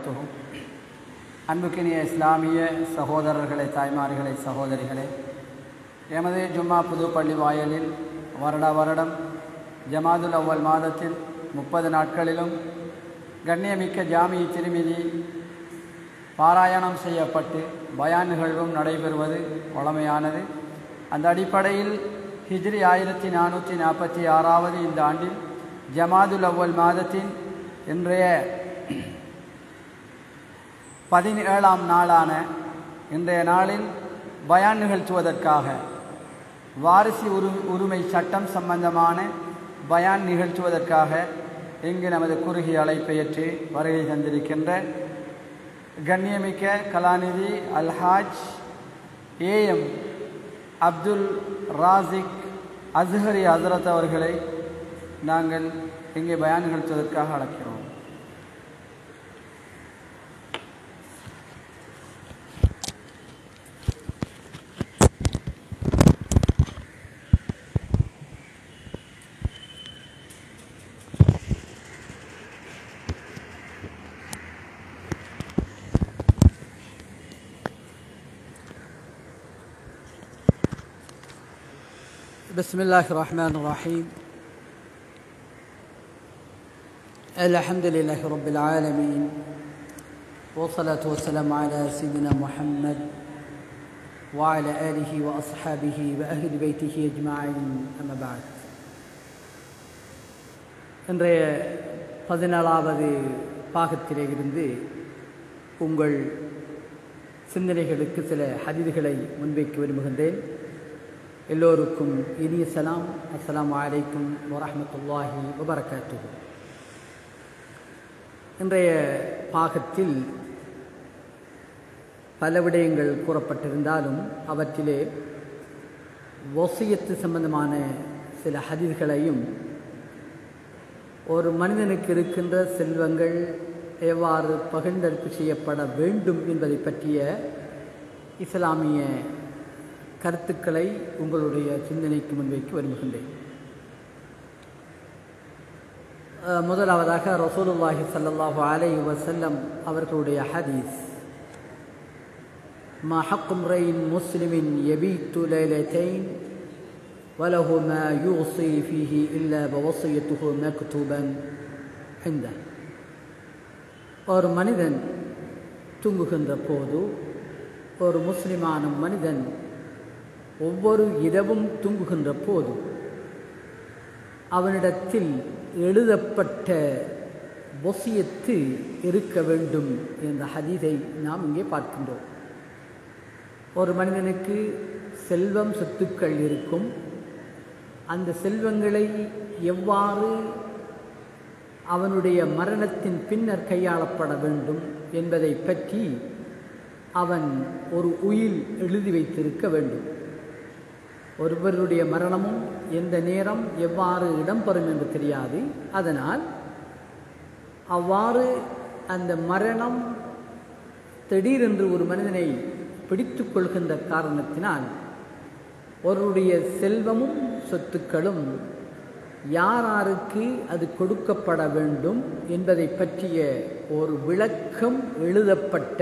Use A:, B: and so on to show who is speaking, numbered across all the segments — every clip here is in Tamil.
A: வபரகாத்துஹு. அன்புக்கினிய இஸ்லாமிய சகோதரர்களே தாய்மார்களே சகோதரிகளே எமது ஜும்மா புது பள்ளி வாயலில் வருட வருடம் ஜமாதுல் அவ்வல் மாதத்தில் முப்பது நாட்களிலும் கண்ணியமிக்க ஜாமி திருமிதி பாராயணம் செய்யப்பட்டு பயான் நிகழ்வும் நடைபெறுவது வழமையானது அந்த அடிப்படையில் ஹிஜ்ரி ஆயிரத்தி நானூற்றி நாற்பத்தி ஆறாவது இந்த ஆண்டில் ஜமாதுல் அவ்வல் மாதத்தின் இன்றைய பதினேழாம் நாளான இன்றைய நாளில் பயான் நிகழ்த்துவதற்காக வாரிசு உரு உரிமை சட்டம் சம்பந்தமான பயான் நிகழ்த்துவதற்காக இங்கு நமது குறுகிய அழைப்பை ஏற்று வருகை தந்திருக்கின்ற கண்ணியமிக்க கலாநிதி அல்ஹாஜ் ஏஎம் அப்துல் ராசிக் அஸ்ஹரி ஹசரத் அவர்களை நாங்கள் இங்கே பயான் நிகழ்த்துவதற்காக அழைக்கிறோம் بسم الله الرحمن الرحيم الحمد لله رب العالمين والصلاة والسلام على سيدنا محمد وعلى آله وأصحابه وأهل بيته أجمعين أما بعد இன்றைய பதினாலாவது பாகத்திலே இருந்து உங்கள் சிந்தனைகளுக்கு சில ஹதீதுகளை முன்வைக்க விரும்புகின்றேன் எல்லோருக்கும் இனிய சலாம் அஸ்ஸலாமு அலைக்கும் வரஹ்மத்துல்லாஹி வபரகாத்துஹு இன்றைய பாகத்தில் பல விடயங்கள் கூறப்பட்டிருந்தாலும் அவற்றிலே வசியத்து சம்பந்தமான சில ஹதீதுகளையும் ஒரு மனிதனுக்கு இருக்கின்ற செல்வங்கள் எவ்வாறு பகிர்ந்தெடுப்பு செய்யப்பட வேண்டும் என்பதை பற்றிய இஸ்லாமிய கருத்துக்களை உங்களுடைய சிந்தனைக்கு முன்வைக்கு விரும்புகின்றேன் முதலாவதாக ரசூலுல்லாஹி சல்லாஹூ அலை வசல்லம் அவர்களுடைய ஹதீஸ் ما حق امرئ مسلم يبيت ليلتين وله ما يوصي فيه إلا بوصيته مكتوبا عنده ஒரு மனிதன் தூங்குகின்ற போது ஒரு முஸ்லிமான மனிதன் ஒவ்வொரு இரவும் தூங்குகின்ற போது அவனிடத்தில் எழுதப்பட்ட வசியத்து இருக்க வேண்டும் என்ற ஹதீதை நாம் இங்கே பார்க்கின்றோம் ஒரு மனிதனுக்கு செல்வம் சொத்துக்கள் இருக்கும் அந்த செல்வங்களை எவ்வாறு அவனுடைய மரணத்தின் பின்னர் கையாளப்பட வேண்டும் என்பதை பற்றி அவன் ஒரு உயில் எழுதி வைத்திருக்க வேண்டும் ஒருவருடைய மரணமும் எந்த நேரம் எவ்வாறு இடம்பெறும் என்று தெரியாது அதனால் அவ்வாறு அந்த மரணம் திடீரென்று ஒரு மனிதனை பிடித்து கொள்கின்ற காரணத்தினால் ஒருவருடைய செல்வமும் சொத்துக்களும் யாராருக்கு அது கொடுக்கப்பட வேண்டும் என்பதை பற்றிய ஒரு விளக்கம் எழுதப்பட்ட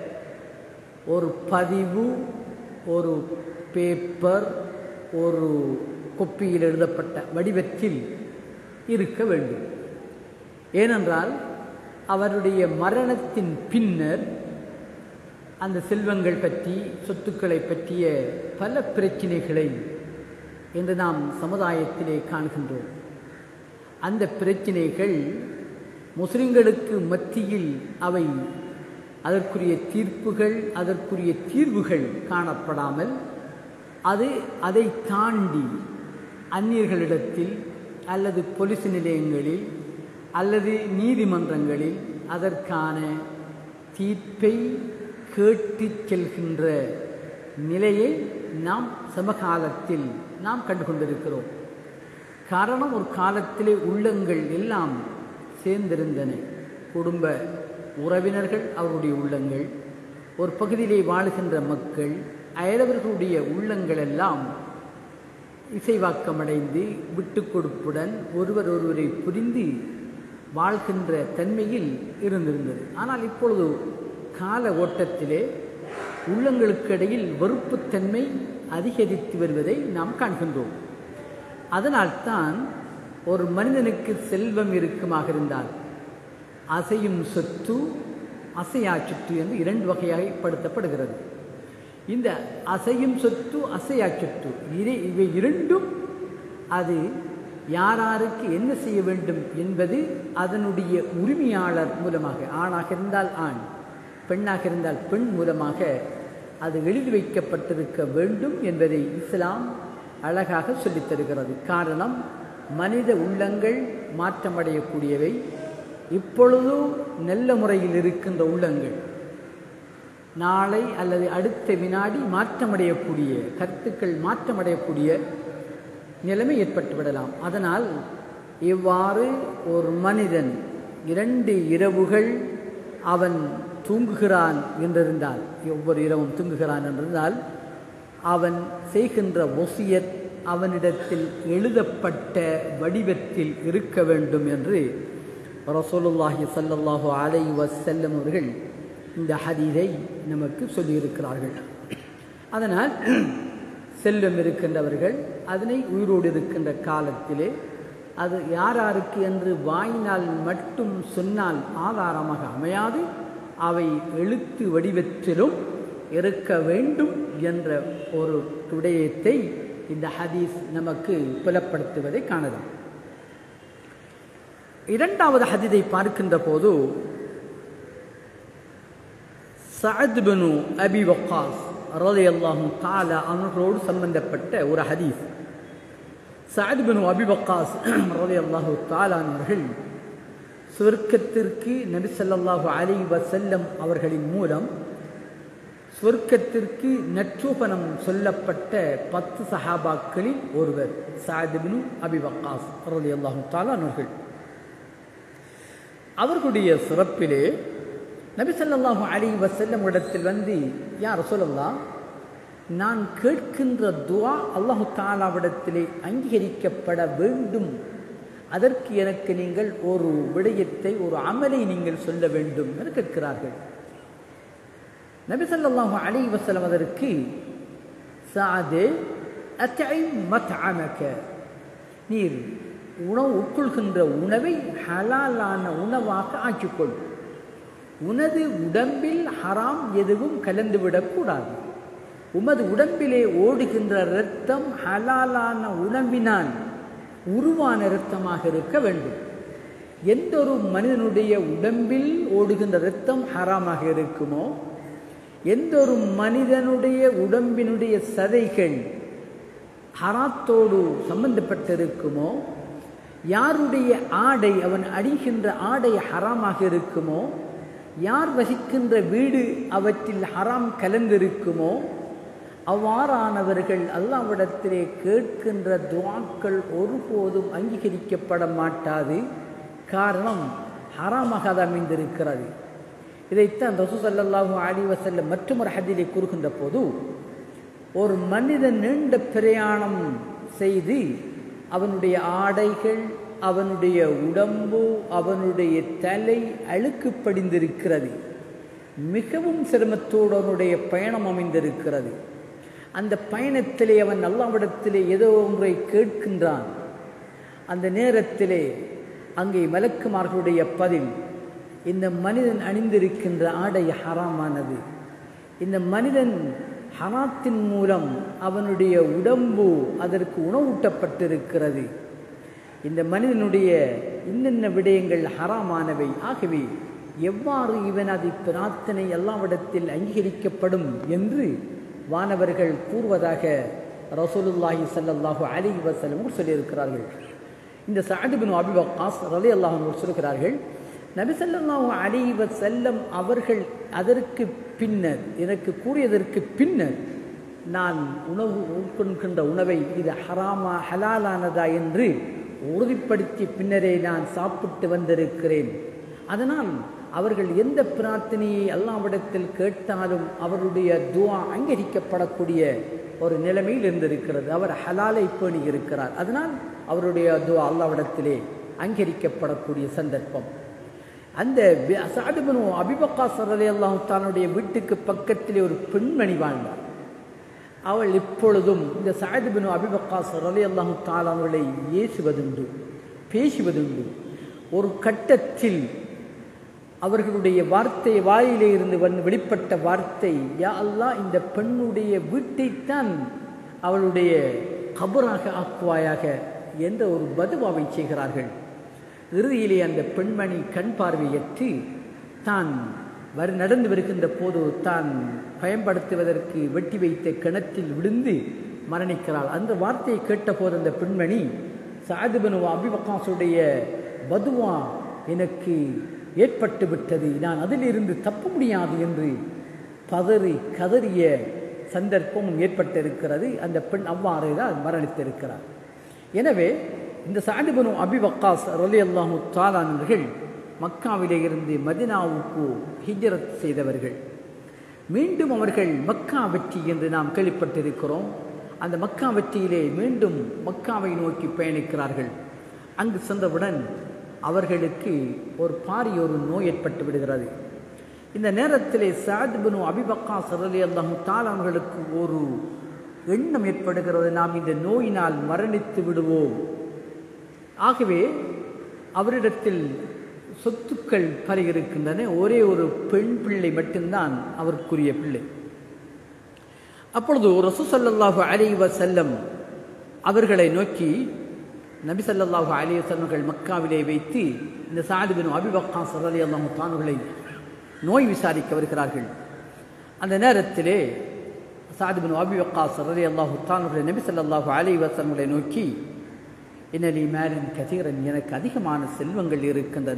A: ஒரு பதிவு ஒரு பேப்பர் ஒரு கொப்பியில் எழுதப்பட்ட வடிவத்தில் இருக்க வேண்டும் ஏனென்றால் அவருடைய மரணத்தின் பின்னர் அந்த செல்வங்கள் பற்றி சொத்துக்களை பற்றிய பல பிரச்சினைகளை என்று நாம் சமுதாயத்திலே காண்கின்றோம் அந்த பிரச்சினைகள் முஸ்லிம்களுக்கு மத்தியில் அவை அதற்குரிய தீர்ப்புகள் அதற்குரிய தீர்வுகள் காணப்படாமல் அது அதை தாண்டி அந்நியர்களிடத்தில் அல்லது போலீஸ் நிலையங்களில் அல்லது நீதிமன்றங்களில் அதற்கான தீர்ப்பை கேட்டு செல்கின்ற நிலையை நாம் சமகாலத்தில் நாம் கண்டுகொண்டிருக்கிறோம் காரணம் ஒரு காலத்திலே உள்ளங்கள் எல்லாம் சேர்ந்திருந்தன குடும்ப உறவினர்கள் அவருடைய உள்ளங்கள் ஒரு பகுதியிலே வாழுகின்ற மக்கள் அயலவர்களுடைய உள்ளங்கள் எல்லாம் இசைவாக்கமடைந்து விட்டு கொடுப்புடன் ஒருவர் ஒருவரை புரிந்து வாழ்கின்ற தன்மையில் இருந்திருந்தது ஆனால் இப்பொழுது கால ஓட்டத்திலே உள்ளங்களுக்கு இடையில் வெறுப்புத்தன்மை அதிகரித்து வருவதை நாம் காண்கின்றோம் அதனால்தான் ஒரு மனிதனுக்கு செல்வம் இருக்குமாக இருந்தால் அசையும் சொத்து அசையா சொத்து என்று இரண்டு வகையாகப்படுத்தப்படுகிறது இந்த அசையும் சொத்து அசையா சொத்து இதை இவை இரண்டும் அது யாராருக்கு என்ன செய்ய வேண்டும் என்பது அதனுடைய உரிமையாளர் மூலமாக ஆணாக இருந்தால் ஆண் பெண்ணாக இருந்தால் பெண் மூலமாக அது எழுதி வைக்கப்பட்டிருக்க வேண்டும் என்பதை இஸ்லாம் அழகாக சொல்லித் தருகிறது காரணம் மனித உள்ளங்கள் மாற்றமடையக்கூடியவை இப்பொழுதும் நல்ல முறையில் இருக்கின்ற உள்ளங்கள் நாளை அல்லது அடுத்த வினாடி மாற்றமடையக்கூடிய கருத்துக்கள் மாற்றமடையக்கூடிய நிலைமை ஏற்பட்டுவிடலாம் அதனால் இவ்வாறு ஒரு மனிதன் இரண்டு இரவுகள் அவன் தூங்குகிறான் என்றிருந்தால் ஒவ்வொரு இரவும் தூங்குகிறான் என்றிருந்தால் அவன் செய்கின்ற ஒசியத் அவனிடத்தில் எழுதப்பட்ட வடிவத்தில் இருக்க வேண்டும் என்று ரசோலுல்லாஹி சல்லல்லாஹு அலை வசல்லம் அவர்கள் இந்த ஹதீதை நமக்கு சொல்லியிருக்கிறார்கள் அதனால் செல்வம் இருக்கின்றவர்கள் அதனை உயிரோடு இருக்கின்ற காலத்திலே அது யார் யாருக்கு என்று வாயினால் மட்டும் சொன்னால் ஆதாரமாக அமையாது அவை எழுத்து வடிவத்திலும் இருக்க வேண்டும் என்ற ஒரு விடயத்தை இந்த ஹதீஸ் நமக்கு புலப்படுத்துவதை காணலாம் இரண்டாவது ஹதீதை பார்க்கின்ற போது சஅத் பினு அபி வக்காஸ் ரலி அல்லாஹும் தாலா அவர்களோடு சம்பந்தப்பட்ட ஒரு ஹதீஸ் சஅத் பினு அபி வக்காஸ் ரலி அல்லாஹு தாலானவர்கள் சுவர்க்கத்திற்கு நபி ஸல்லல்லாஹு அலைஹி வஸல்லம் அவர்களின் மூலம் சொர்க்கத்திற்கு நற்றூபனம் சொல்லப்பட்ட பத்து சஹாபாக்களில் ஒருவர் சாதிபினு அபி வக்காஸ் ரலி அல்லாஹு தாலானவர்கள் அவர்களுடைய சிறப்பிலே நபி ஸல்லல்லாஹு அலைஹி வஸல்லம் இடத்தில் வந்து யார் சொல்லலாம் நான் கேட்கின்ற துவா அல்லாஹு தாலாவிடத்திலே அங்கீகரிக்கப்பட வேண்டும் அதற்கு எனக்கு நீங்கள் ஒரு விடயத்தை ஒரு அமலை நீங்கள் சொல்ல வேண்டும் என்று கேட்கிறார்கள் நபி ஸல்லல்லாஹு அலைஹி வஸல்லம் அதற்கு சாதே அத்ஐம் மத்அமக நீர் உணவு உட்கொள்கின்ற உணவை ஹலாலான உணவாக ஆக்கிக்கொள் உனது உடம்பில் ஹராம் எதுவும் கலந்துவிடக்கூடாது உமது உடம்பிலே ஓடுகின்ற இரத்தம் ஹலாலான உணவினால் உருவான இரத்தமாக இருக்க வேண்டும் எந்த ஒரு மனிதனுடைய உடம்பில் ஓடுகின்ற இரத்தம் ஹராமாக இருக்குமோ எந்த ஒரு மனிதனுடைய உடம்பினுடைய சதைகள் ஹராத்தோடு சம்பந்தப்பட்டிருக்குமோ யாருடைய ஆடை அவன் அணிகின்ற ஆடை ஹராமாக இருக்குமோ யார் வசிக்கின்ற வீடு அவற்றில் ஹராம் கலந்திருக்குமோ அவ்வாறானவர்கள் அல்லாவிடத்திலே கேட்கின்ற துவாக்கள் ஒருபோதும் அங்கீகரிக்கப்பட மாட்டாது காரணம் ஹராமாக அது அமைந்திருக்கிறது இதைத்தான் ரசூ சல்லாஹூ அலி வசல்லம் மற்றும் ஒரு ஹதிலை கூறுகின்ற போது ஒரு மனிதன் நீண்ட பிரயாணம் செய்து அவனுடைய ஆடைகள் அவனுடைய உடம்பு அவனுடைய தலை அழுக்கு படிந்திருக்கிறது மிகவும் சிரமத்தோடு அவனுடைய பயணம் அமைந்திருக்கிறது அந்த பயணத்திலே அவன் அல்லாவிடத்திலே ஏதோ ஒன்றை கேட்கின்றான் அந்த நேரத்திலே அங்கே மலக்குமார்களுடைய பதில் இந்த மனிதன் அணிந்திருக்கின்ற ஆடை ஹராமானது இந்த மனிதன் ஹராத்தின் மூலம் அவனுடைய உடம்பு அதற்கு உணவூட்டப்பட்டிருக்கிறது இந்த மனிதனுடைய இன்னென்ன விடயங்கள் ஹராமானவை ஆகவே எவ்வாறு இவன் அதை பிரார்த்தனை எல்லாவிடத்தில் அங்கீகரிக்கப்படும் என்று வானவர்கள் கூறுவதாக ரசூலுல்லாஹி சல்லாஹூ அலி வசலம் சொல்லியிருக்கிறார்கள் இந்த சாதிபின் அபிவக்காஸ் ரலி அல்லாஹ் சொல்கிறார்கள் நபிசல்லாஹூ அலி வசல்லம் அவர்கள் அதற்கு பின்னர் எனக்கு கூறியதற்கு பின்னர் நான் உணவு உட்கொள்கின்ற உணவை இது ஹராமா ஹலாலானதா என்று உறுதிப்படுத்திய பின்னரே நான் சாப்பிட்டு வந்திருக்கிறேன் அதனால் அவர்கள் எந்த பிரார்த்தனையை அல்லாவிடத்தில் கேட்டாலும் அவருடைய துவா அங்கீகரிக்கப்படக்கூடிய ஒரு நிலைமையில் இருந்திருக்கிறது அவர் ஹலாலை பேணி இருக்கிறார் அதனால் அவருடைய துவா அல்லாவிடத்திலே அங்கீகரிக்கப்படக்கூடிய சந்தர்ப்பம் அந்த சாதுபனு அபிபக்கா சரதி அல்லாஹானுடைய வீட்டுக்கு பக்கத்திலே ஒரு பெண்மணி வாழ்ந்தார் அவள் இப்பொழுதும் இந்த சாதுபனு அபிபக்கா சரதி அல்லாஹு தாலானவர்களை ஏசுவதுண்டு பேசுவதுண்டு ஒரு கட்டத்தில் அவர்களுடைய வார்த்தை வாயிலே இருந்து வந்து வெளிப்பட்ட வார்த்தை யா அல்லா இந்த பெண்ணுடைய வீட்டைத்தான் அவளுடைய கபராக ஆக்குவாயாக என்ற ஒரு பதுவாவை செய்கிறார்கள் இறுதியிலே அந்த பெண்மணி கண் பார்வையற்று தான் வரு நடந்து வருகின்ற போது தான் பயன்படுத்துவதற்கு வெட்டி வைத்த கிணத்தில் விழுந்து மரணிக்கிறாள் அந்த வார்த்தையை கேட்டபோது அந்த பெண்மணி சாதுபனு அபிபக்காசுடைய பதுவா எனக்கு ஏற்பட்டு விட்டது நான் அதிலிருந்து தப்ப முடியாது என்று பதறி கதறிய சந்தர்ப்பம் ஏற்பட்டிருக்கிறது அந்த பெண் அவ்வாறே தான் மரணித்திருக்கிறார் எனவே இந்த சாதிபனு அபிவக்காஸ் ரலி அல்லாஹு தாலானவர்கள் மக்காவிலே இருந்து மதினாவுக்கு ஹிஜரத் செய்தவர்கள் மீண்டும் அவர்கள் மக்கா வெற்றி என்று நாம் கேள்விப்பட்டிருக்கிறோம் அந்த மக்கா வெற்றியிலே மீண்டும் மக்காவை நோக்கி பயணிக்கிறார்கள் அங்கு சென்றவுடன் அவர்களுக்கு ஒரு பாரிய ஒரு நோய் ஏற்பட்டு விடுகிறது இந்த நேரத்திலே சாத்பனு அபிபக்கா சரலி அல்லாஹு தாலான்களுக்கு ஒரு எண்ணம் ஏற்படுகிறது நாம் இந்த நோயினால் மரணித்து விடுவோம் ஆகவே அவரிடத்தில் சொத்துக்கள் பல இருக்கின்றன ஒரே ஒரு பெண் பிள்ளை மட்டும்தான் அவருக்குரிய பிள்ளை அப்பொழுது ரசூசல்லாஹு அலி வசல்லம் அவர்களை நோக்கி நபி சல்லாஹு அலி வசல்லங்கள் மக்காவிலே வைத்து இந்த சாதிபின் அபிபக்கா சரலி அல்லாஹு தானுகளை நோய் விசாரிக்க வருகிறார்கள் அந்த நேரத்திலே சாதிபின் அபிபக்கா சரலி அல்லாஹு தானுகளை நபி சல்லாஹு அலி வசல்லங்களை நோக்கி இன்னலி மேலின் கதீரன் எனக்கு அதிகமான செல்வங்கள் இருக்கின்றன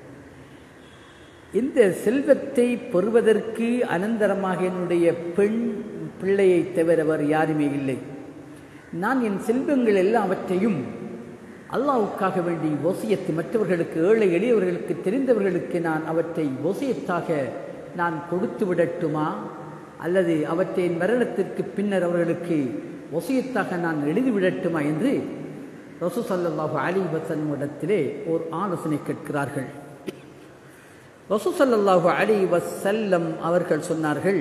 A: இந்த செல்வத்தை பெறுவதற்கு அனந்தரமாக என்னுடைய பெண் பிள்ளையை தவிரவர் யாருமே இல்லை நான் என் செல்வங்கள் எல்லாவற்றையும் அல்லாவுக்காக வேண்டி ஒசியத்து மற்றவர்களுக்கு ஏழை எளியவர்களுக்கு தெரிந்தவர்களுக்கு நான் அவற்றை ஒசியத்தாக நான் கொடுத்து விடட்டுமா அல்லது அவற்றை மரணத்திற்கு பின்னர் அவர்களுக்கு ஒசியத்தாக நான் எழுதிவிடட்டுமா என்று ரசூ சல்லாஹூ அலி வசன் இடத்திலே ஒரு ஆலோசனை கேட்கிறார்கள் ரசூ சல்லாஹூ அலி வசல்லம் அவர்கள் சொன்னார்கள்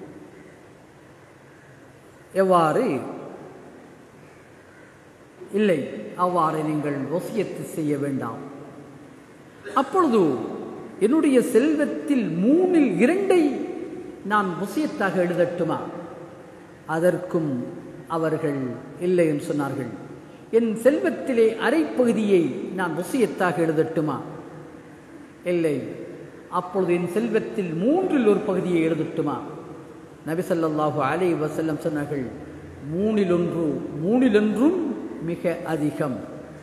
A: எவ்வாறு இல்லை அவ்வாறு நீங்கள் வசியத்து செய்ய வேண்டாம் அப்பொழுது என்னுடைய செல்வத்தில் மூணில் இரண்டை நான் வசியத்தாக எழுதட்டுமா அதற்கும் அவர்கள் இல்லை என்று சொன்னார்கள் என் செல்வத்திலே அரைப்பகுதியை நான் வசியத்தாக எழுதட்டுமா இல்லை அப்பொழுது என் செல்வத்தில் மூன்றில் ஒரு பகுதியை எழுதட்டுமா நபிசல்லாஹு அலை வசல்லம் சொன்னார்கள் மூணிலொன்று மூணிலொன்றும் மிக அதிகம்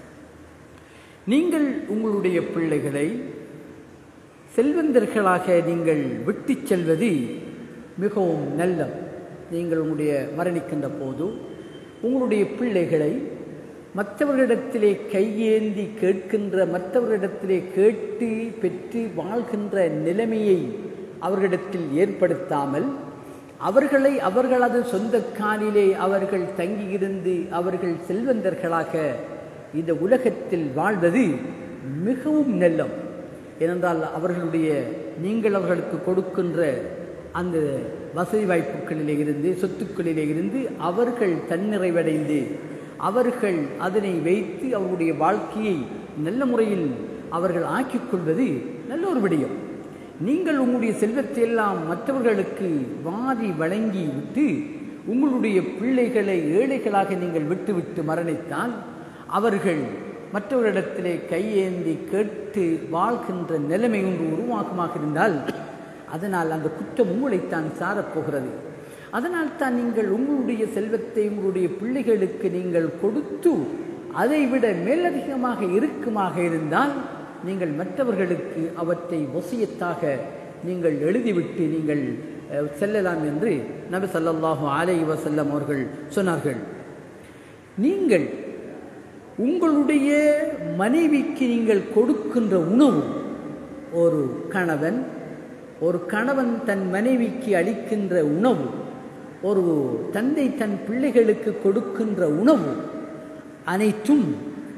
A: நீங்கள் உங்களுடைய பிள்ளைகளை செல்வந்தர்களாக நீங்கள் விட்டு செல்வது மிகவும் நல்ல நீங்கள் உங்களுடைய மரணிக்கின்ற போது உங்களுடைய பிள்ளைகளை மற்றவர்களிடத்திலே கையேந்தி கேட்கின்ற மற்றவர்களிடத்திலே கேட்டு பெற்று வாழ்கின்ற நிலைமையை அவர்களிடத்தில் ஏற்படுத்தாமல் அவர்களை அவர்களது சொந்த காலிலே அவர்கள் தங்கியிருந்து அவர்கள் செல்வந்தர்களாக இந்த உலகத்தில் வாழ்வது மிகவும் நல்லம் ஏனென்றால் அவர்களுடைய நீங்கள் அவர்களுக்கு கொடுக்கின்ற அந்த வசதி வாய்ப்புகளிலே இருந்து சொத்துக்களிலே இருந்து அவர்கள் தன்னிறைவடைந்து அவர்கள் அதனை வைத்து அவருடைய வாழ்க்கையை நல்ல முறையில் அவர்கள் ஆக்கிக் கொள்வது நல்ல ஒரு விடயம் நீங்கள் உங்களுடைய செல்வத்தை எல்லாம் மற்றவர்களுக்கு வாரி வழங்கி விட்டு உங்களுடைய பிள்ளைகளை ஏழைகளாக நீங்கள் விட்டுவிட்டு மரணித்தால் அவர்கள் மற்றவரிடத்திலே கையேந்தி கேட்டு வாழ்கின்ற நிலைமை ஒன்று உருவாக்கமாக இருந்தால் அதனால் அந்த குற்றம் உங்களைத்தான் சாரப்போகிறது அதனால் தான் நீங்கள் உங்களுடைய செல்வத்தை உங்களுடைய பிள்ளைகளுக்கு நீங்கள் கொடுத்து அதைவிட மேலதிகமாக இருக்குமாக இருந்தால் நீங்கள் மற்றவர்களுக்கு அவற்றை வசியத்தாக நீங்கள் எழுதிவிட்டு நீங்கள் செல்லலாம் என்று நபி சல்லாஹு அலை வசல்லம் அவர்கள் சொன்னார்கள் நீங்கள் உங்களுடைய மனைவிக்கு நீங்கள் கொடுக்கின்ற உணவு ஒரு கணவன் ஒரு கணவன் தன் மனைவிக்கு அளிக்கின்ற உணவு ஒரு தந்தை தன் பிள்ளைகளுக்கு கொடுக்கின்ற உணவு அனைத்தும்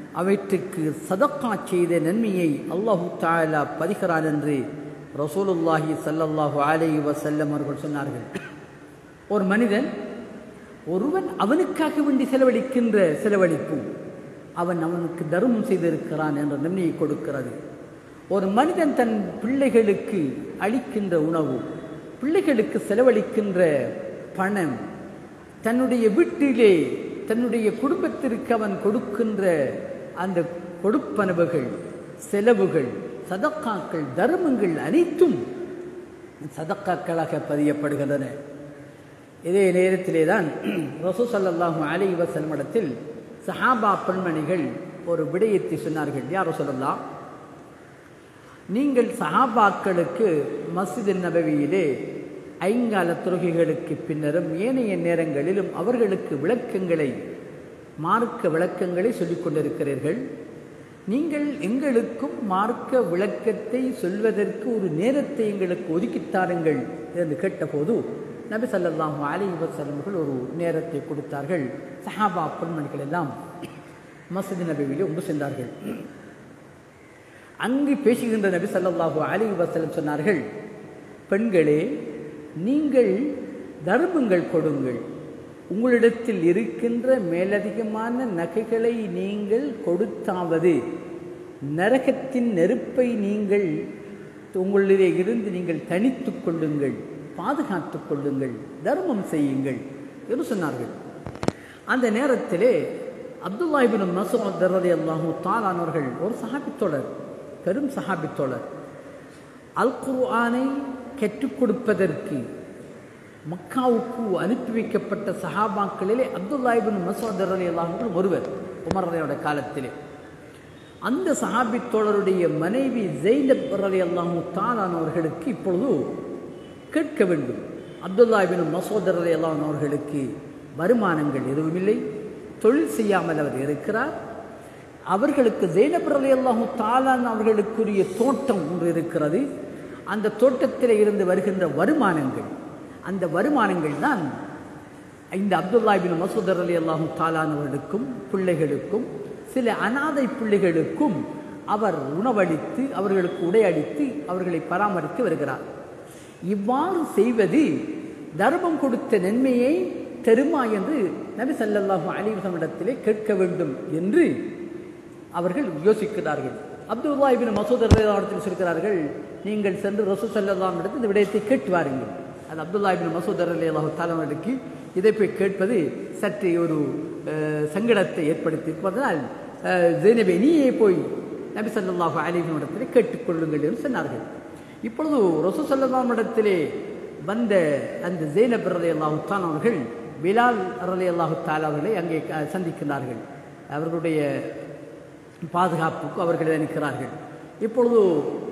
A: அவற்றுக்கு சதக்கா செய்த நன்மையை அல்லாஹு தாலா பதிகிறான் என்று ரசூலுல்லாஹி சல்லல்லாஹு அலைஹி வஸல்லம் அவர்கள் சொன்னார்கள் ஒரு மனிதன் ஒருவன் அவனுக்காக வேண்டி செலவழிக்கின்ற செலவழிப்பு அவன் அவனுக்கு தர்மம் செய்திருக்கிறான் என்ற நன்மையை கொடுக்கிறது ஒரு மனிதன் தன் பிள்ளைகளுக்கு அளிக்கின்ற உணவு பிள்ளைகளுக்கு செலவழிக்கின்ற பணம் தன்னுடைய வீட்டிலே தன்னுடைய குடும்பத்திற்கு அவன் கொடுக்கின்ற அந்த கொடுப்பனவுகள் செலவுகள் சதக்காக்கள் தர்மங்கள் அனைத்தும் சதக்காக்களாக பதியப்படுகின்றன இதே நேரத்திலே தான் ரசூ சல்லாஹூ அலி வசல்மடத்தில் சஹாபா பெண்மணிகள் ஒரு விடயத்தை சொன்னார்கள் யார் சொல்லலாம் நீங்கள் சஹாபாக்களுக்கு மஸ்ஜித் நபவியிலே ஐங்கால தொழுகைகளுக்கு பின்னரும் ஏனைய நேரங்களிலும் அவர்களுக்கு விளக்கங்களை மார்க்க விளக்கங்களை சொல்லிக் கொண்டிருக்கிறீர்கள் நீங்கள் எங்களுக்கும் மார்க்க விளக்கத்தை சொல்வதற்கு ஒரு நேரத்தை எங்களுக்கு ஒதுக்கித்தாருங்கள் என்று கேட்டபோது நபி சல்லாஹூ அலி வசலம்கள் ஒரு நேரத்தை கொடுத்தார்கள் சஹாபா பெண்மணிகள் எல்லாம் மசதி நபிவிலே ஒன்று சென்றார்கள் அங்கு பேசுகின்ற நபி சல்லாஹூ அலி வசலம் சொன்னார்கள் பெண்களே நீங்கள் தர்மங்கள் கொடுங்கள் உங்களிடத்தில் இருக்கின்ற மேலதிகமான நகைகளை நீங்கள் கொடுத்தாவது நரகத்தின் நெருப்பை நீங்கள் உங்களிலே இருந்து நீங்கள் தனித்து கொள்ளுங்கள் பாதுகாத்து கொள்ளுங்கள் தர்மம் செய்யுங்கள் என்று சொன்னார்கள் அந்த நேரத்திலே அப்துல்லாஹிபின் மசூத் ரதி அல்லாஹூ தாலானவர்கள் ஒரு சஹாபித்தோழர் பெரும் சஹாபித்தோழர் அல் குர்ஆனை கற்றுக் கொடுப்பதற்கு மக்காவுக்கு அனுப்பி வைக்கப்பட்ட சஹாபாக்களிலே அப்துல்லாஹிபின் மசூத் ரலி அல்லாஹர்கள் ஒருவர் உமர் ரலியோட காலத்திலே அந்த சஹாபி தோழருடைய மனைவி ஜெயினப் ரலி அல்லாஹூ தாலானவர்களுக்கு இப்பொழுது கேட்க வேண்டும் அப்துல்லாஹிபின் மசூத் ரலி அல்லாஹ் அவர்களுக்கு வருமானங்கள் எதுவுமில்லை தொழில் செய்யாமல் அவர் இருக்கிறார் அவர்களுக்கு ஜெயினப் ரலி அல்லாஹூ தாலான் அவர்களுக்குரிய தோட்டம் ஒன்று இருக்கிறது அந்த தோட்டத்தில் இருந்து வருகின்ற வருமானங்கள் அந்த வருமானங்கள் தான் இந்த அப்துல்லாபின் மசூதர் அலி அல்லாஹூ தாலானவர்களுக்கும் பிள்ளைகளுக்கும் சில அனாதை பிள்ளைகளுக்கும் அவர் உணவளித்து அவர்களுக்கு உடையளித்து அவர்களை பராமரித்து வருகிறார் இவ்வாறு செய்வது தர்மம் கொடுத்த நன்மையை தருமா என்று நபி சல்லல்லாஹு அலிவசமிடத்திலே கேட்க வேண்டும் என்று அவர்கள் யோசிக்கிறார்கள் அப்துல்லா இபின் மசூத் இடத்தில் சொல்கிறார்கள் நீங்கள் சென்று ரசூ சல்லாம் இடத்தில் இந்த விடயத்தை கேட்டு வாருங்கள் அது அப்துல்லா இபின் மசூத் அலி அல்லாஹு தலைவருக்கு இதை போய் கேட்பது சற்று ஒரு சங்கடத்தை ஏற்படுத்தி இருப்பதனால் ஜெயினபே நீயே போய் நபி சல்லாஹு அலிபின் இடத்திலே கேட்டுக்கொள்ளுங்கள் என்று சொன்னார்கள் இப்பொழுது ரசூ சல்லாம் இடத்திலே வந்த அந்த ஜெயினப் ரலி அல்லாஹு தான் அவர்கள் பிலால் ரலி அல்லாஹு தால் அவர்களை அங்கே சந்திக்கிறார்கள் அவர்களுடைய பாதுகாப்புக்கு அவர்கள் நிற்கிறார்கள் இப்பொழுது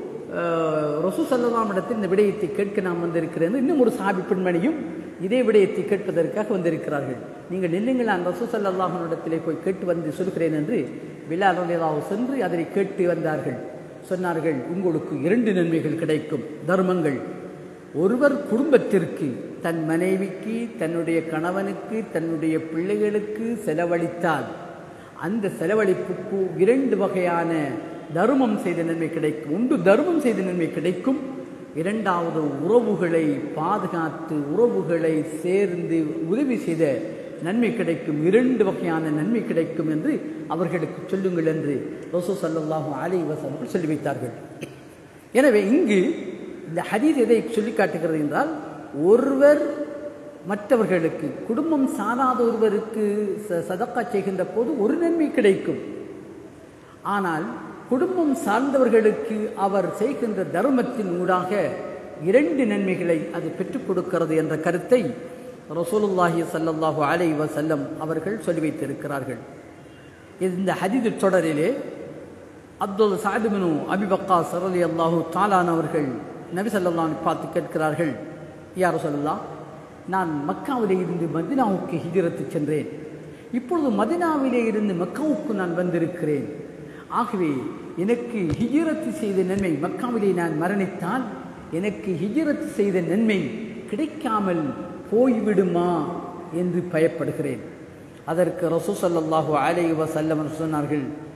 A: ரசூ சல்லாம் இடத்தில் இந்த விடயத்தை கேட்க நாம் வந்திருக்கிறேன் இன்னும் ஒரு சாபி பெண்மணியும் இதே விடயத்தை கேட்பதற்காக வந்திருக்கிறார்கள் நீங்கள் நில்லுங்கள் நான் ரசூ சல்லாஹன் இடத்திலே போய் கேட்டு வந்து சொல்கிறேன் என்று பிலால் ரலியல்லாஹு சென்று அதனை கேட்டு வந்தார்கள் சொன்னார்கள் உங்களுக்கு இரண்டு நன்மைகள் கிடைக்கும் தர்மங்கள் ஒருவர் குடும்பத்திற்கு தன் மனைவிக்கு தன்னுடைய கணவனுக்கு தன்னுடைய பிள்ளைகளுக்கு செலவழித்தால் அந்த செலவழிப்புக்கு இரண்டு வகையான தர்மம் செய்த நன்மை கிடைக்கும் ஒன்று தர்மம் செய்த நன்மை கிடைக்கும் இரண்டாவது உறவுகளை பாதுகாத்து உறவுகளை சேர்ந்து உதவி செய்த நன்மை கிடைக்கும் இரண்டு வகையான நன்மை கிடைக்கும் என்று அவர்களுக்கு சொல்லுங்கள் என்று ரோசோ சல்லாஹூ அலி வசனர்கள் சொல்லி வைத்தார்கள் எனவே இங்கு இந்த ஹதீஸ் எதை சொல்லி காட்டுகிறது என்றால் ஒருவர் மற்றவர்களுக்கு குடும்பம் சாராத ஒருவருக்கு சதக்கா செய்கின்ற போது ஒரு நன்மை கிடைக்கும் ஆனால் குடும்பம் சார்ந்தவர்களுக்கு அவர் செய்கின்ற தர்மத்தின் ஊடாக இரண்டு நன்மைகளை அது பெற்றுக் கொடுக்கிறது என்ற கருத்தை ரசூலுல்லாஹி சல்லல்லாஹு அலை வசல்லம் அவர்கள் சொல்லி வைத்திருக்கிறார்கள் இந்த ஹதீது தொடரிலே அப்துல் சாதுபினு அபிபக்கா சரலி அல்லாஹூ தாலான் அவர்கள் நபி சல்லான் பார்த்து கேட்கிறார்கள் யார் சொல்லலாம் நான் மக்காவிலே இருந்து மதினாவுக்கு ஹிஜரத்து சென்றேன் இப்பொழுது மதினாவிலே இருந்து மக்காவுக்கு நான் வந்திருக்கிறேன் ஆகவே எனக்கு ஹிஜரத்து செய்த நன்மை மக்காவிலே நான் மரணித்தால் எனக்கு ஹிஜரத்து செய்த நன்மை கிடைக்காமல் போய்விடுமா என்று பயப்படுகிறேன் அதற்கு ரசூ சல்லாஹூ அலை வசல்லம் சொன்னார்கள்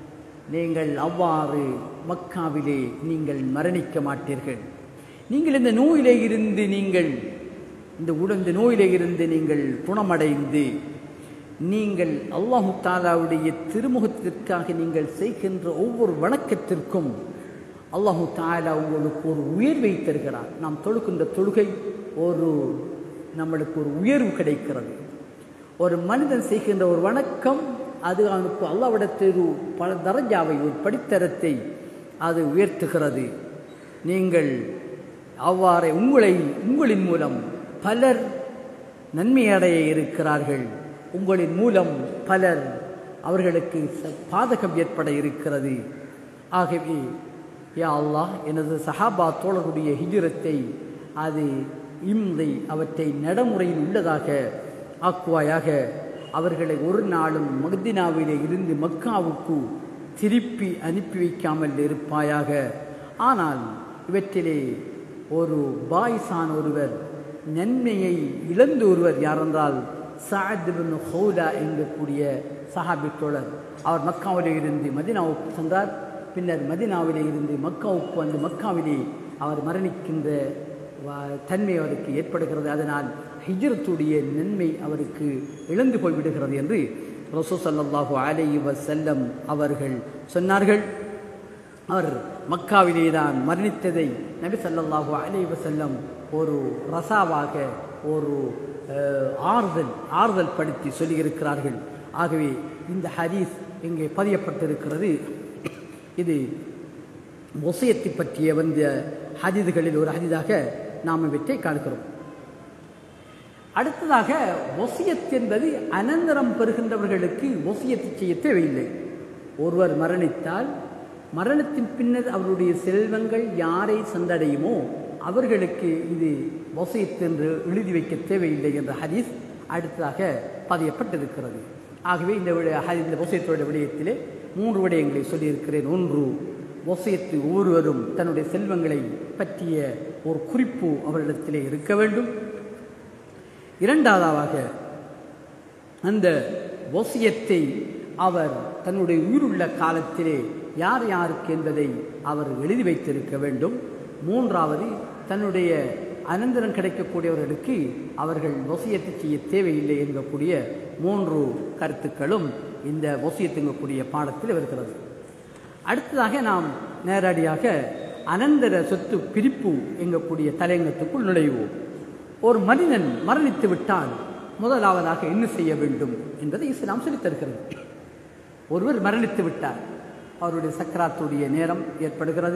A: நீங்கள் அவ்வாறு மக்காவிலே நீங்கள் மரணிக்க மாட்டீர்கள் நீங்கள் இந்த நோயிலே இருந்து நீங்கள் இந்த உடல் இந்த நோயிலே இருந்து நீங்கள் குணமடைந்து நீங்கள் அல்லாஹு தாலாவுடைய திருமுகத்திற்காக நீங்கள் செய்கின்ற ஒவ்வொரு வணக்கத்திற்கும் அல்லாஹு தாலா உங்களுக்கு ஒரு உயர்வை தருகிறார் நாம் தொழுகின்ற தொழுகை ஒரு நம்மளுக்கு ஒரு உயர்வு கிடைக்கிறது ஒரு மனிதன் செய்கின்ற ஒரு வணக்கம் அது அவனுக்கு அல்லாவிடத்தில் ஒரு பல தரஜாவை ஒரு படித்தரத்தை அது உயர்த்துகிறது நீங்கள் அவ்வாறே உங்களை உங்களின் மூலம் பலர் நன்மை அடைய இருக்கிறார்கள் உங்களின் மூலம் பலர் அவர்களுக்கு ச- பாதகம் ஏற்பட இருக்கிறது ஆகவே யா அல்லாஹ் எனது சஹாபா தோழருடைய ஹிஜ்ரத்தை அது இம்தை அவற்றை நடைமுறையில் உள்ளதாக ஆக்குவாயாக அவர்களை ஒரு நாளும் மக்தினாவிலே இருந்து மக்காவுக்கு திருப்பி அனுப்பி வைக்காமல் இருப்பாயாக ஆனால் இவற்றிலே ஒரு பாய்சான் ஒருவர் நன்மையை இழந்து ஒருவர் யாரென்றால் சாத் பின் ஹவுலா என்கக்கூடிய சஹாபி தோழர் அவர் மக்காவிலே இருந்து மதினாவுக்கு சென்றார் பின்னர் மதினாவிலே இருந்து மக்காவுக்கு வந்து மக்காவிலே அவர் மரணிக்கின்ற வ- தன்மை அவருக்கு ஏற்படுகிறது அதனால் ஹிஜ்ரத்துடைய நன்மை அவருக்கு இழந்து போய்விடுகிறது என்று ரசூ ஸல்லல்லாஹு அலைஹி வஸல்லம் அவர்கள் சொன்னார்கள் அவர் மக்காவிலே தான் மரணித்ததை நபி ஸல்லல்லாஹு அலைஹி வஸல்லம் ஒரு ரசாவாக ஒரு அஹ், ஆறுதல் ஆறுதல் படுத்தி சொல்லியிருக்கிறார்கள் ஆகவே இந்த ஹதீஸ் இங்கே பதியப்பட்டிருக்கிறது இது ஒசையத்தை பற்றிய வந்த ஹதீதுகளில் ஒரு ஹதீதாக நாம் இவற்றை காண்கிறோம் அடுத்ததாக ஒசியத் என்பது அனந்தரம் பெறுகின்றவர்களுக்கு ஒசியத்து செய்ய தேவையில்லை ஒருவர் மரணித்தால் மரணத்தின் பின்னர் அவருடைய செல்வங்கள் யாரை சென்றடையுமோ அவர்களுக்கு இது வசியத் என்று எழுதி வைக்க தேவையில்லை என்ற ஹதீஸ் அடுத்ததாக பதியப்பட்டிருக்கிறது ஆகவே இந்த விட ஹதீஸ் இந்த வசியத்தோட விடயத்திலே மூன்று விடயங்களை சொல்லியிருக்கிறேன் ஒன்று வசியத்து ஒவ்வொருவரும் தன்னுடைய செல்வங்களை பற்றிய ஒரு குறிப்பு அவரிடத்திலே இருக்க வேண்டும் இரண்டாவதாக அந்த வசியத்தை அவர் தன்னுடைய உயிருள்ள காலத்திலே யார் யாருக்கு என்பதை அவர் எழுதி வைத்திருக்க வேண்டும் மூன்றாவது தன்னுடைய அனந்தரம் கிடைக்கக்கூடியவர்களுக்கு அவர்கள் வசியத்தை செய்ய தேவையில்லை என்கக்கூடிய மூன்று கருத்துக்களும் இந்த வசியத்துங்கக்கூடிய பாடத்தில் இருக்கிறது அடுத்ததாக நாம் நேரடியாக அனந்தர சொத்து பிரிப்பு எங்கக்கூடிய தலையங்கத்துக்குள் நுழைவோம் ஒரு மனிதன் மரணித்து விட்டால் முதலாவதாக என்ன செய்ய வேண்டும் என்பதை இஸ்லாம் சொல்லித் தருகிறது ஒருவர் மரணித்து விட்டார் அவருடைய சக்கராத்துடைய நேரம் ஏற்படுகிறது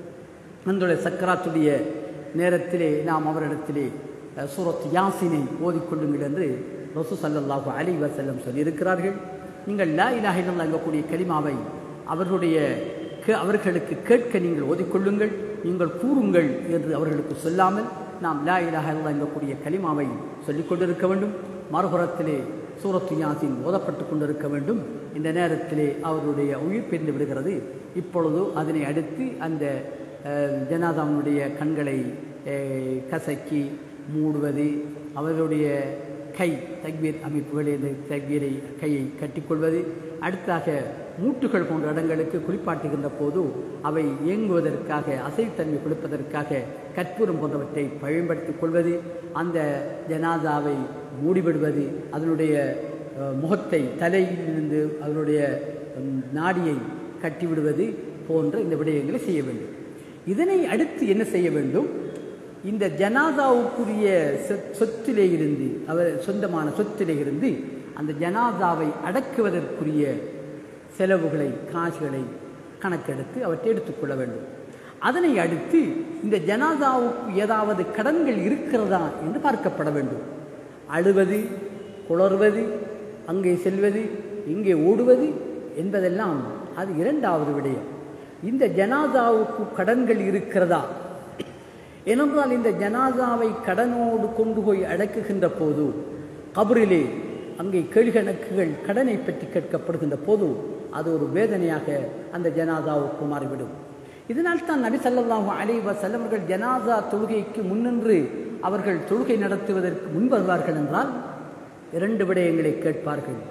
A: அந்த சக்கராத்துடைய நேரத்திலே நாம் அவரிடத்திலே அஹ், சூரத் யாசினை ஓதிக்கொள்ளுங்கள் என்று ரசூ ஸல்லல்லாஹு அலைஹி வஸல்லம் சொல்லியிருக்கிறார்கள் நீங்கள் லா இலாஹ இல்லல்லாஹ் எங்கக்கூடிய கலிமாவை அவர்களுடைய கே- அவர்களுக்கு கேட்க நீங்கள் ஓதிக்கொள்ளுங்கள் நீங்கள் கூறுங்கள் என்று அவர்களுக்கு சொல்லாமல் நாம் லா இலாஹ இல்லல்லாஹ் எங்கக்கூடிய கலிமாவை சொல்லிக் கொண்டிருக்க வேண்டும் மறுபுறத்திலே சூரத்து யாசின் ஓதப்பட்டு கொண்டிருக்க வேண்டும் இந்த நேரத்திலே அவருடைய உயிர் பிரிந்து விடுகிறது இப்பொழுது அதனை அடுத்து அந்த அஹ், ஜனாதாவுடைய கண்களை அஹ், கசக்கி மூடுவது அவர்களுடைய கை தக்பீர் அமைப்புகளை இந்த தக்பீரை கையை கட்டிக்கொள்வது அடுத்ததாக மூட்டுகள் போன்ற இடங்களுக்கு குளிப்பாட்டுகின்ற போது அவை இயங்குவதற்காக அசைத்தன்மை கொடுப்பதற்காக கற்பூரம் போன்றவற்றை பயன்படுத்திக் கொள்வது அந்த ஜனாதாவை மூடிவிடுவது அதனுடைய அஹ், முகத்தை தலையிலிருந்து அதனுடைய ம், நாடியை கட்டிவிடுவது போன்ற இந்த விடயங்களை செய்ய வேண்டும் இதனை அடுத்து என்ன செய்ய வேண்டும் இந்த ஜனாதாவுக்குரிய சொ- சொத்திலே இருந்து அவர் சொந்தமான சொத்திலே இருந்து அந்த ஜனாதாவை அடக்குவதற்குரிய செலவுகளை காசுகளை கணக்கெடுத்து அவற்றை எடுத்துக்கொள்ள வேண்டும் அதனை அடுத்து இந்த ஜனாதாவுக்கு ஏதாவது கடன்கள் இருக்கிறதா என்று பார்க்கப்பட வேண்டும் அழுவது குளறுவது அங்கே செல்வது இங்கே ஓடுவது என்பதெல்லாம் அது இரண்டாவது விடயம் இந்த ஜனாதாவுக்கு கடன்கள் இருக்கிறதா ஏனென்றால் இந்த ஜனாதாவை கடனோடு கொண்டு போய் அடக்குகின்ற போது கபரிலே அங்கே கேள்கணக்குகள் கடனை பற்றி கேட்கப்படுகின்ற போது அது ஒரு வேதனையாக அந்த ஜனாதாவுக்கு மாறிவிடும் இதனால் தான் நபி ஸல்லல்லாஹு அலைஹி வஸல்லம் அவர்கள் ஜனாதா தொழுகைக்கு முன்னின்று அவர்கள் தொழுகை நடத்துவதற்கு முன் வருவார்கள் என்றால் இரண்டு விடயங்களை கேட்பார்கள்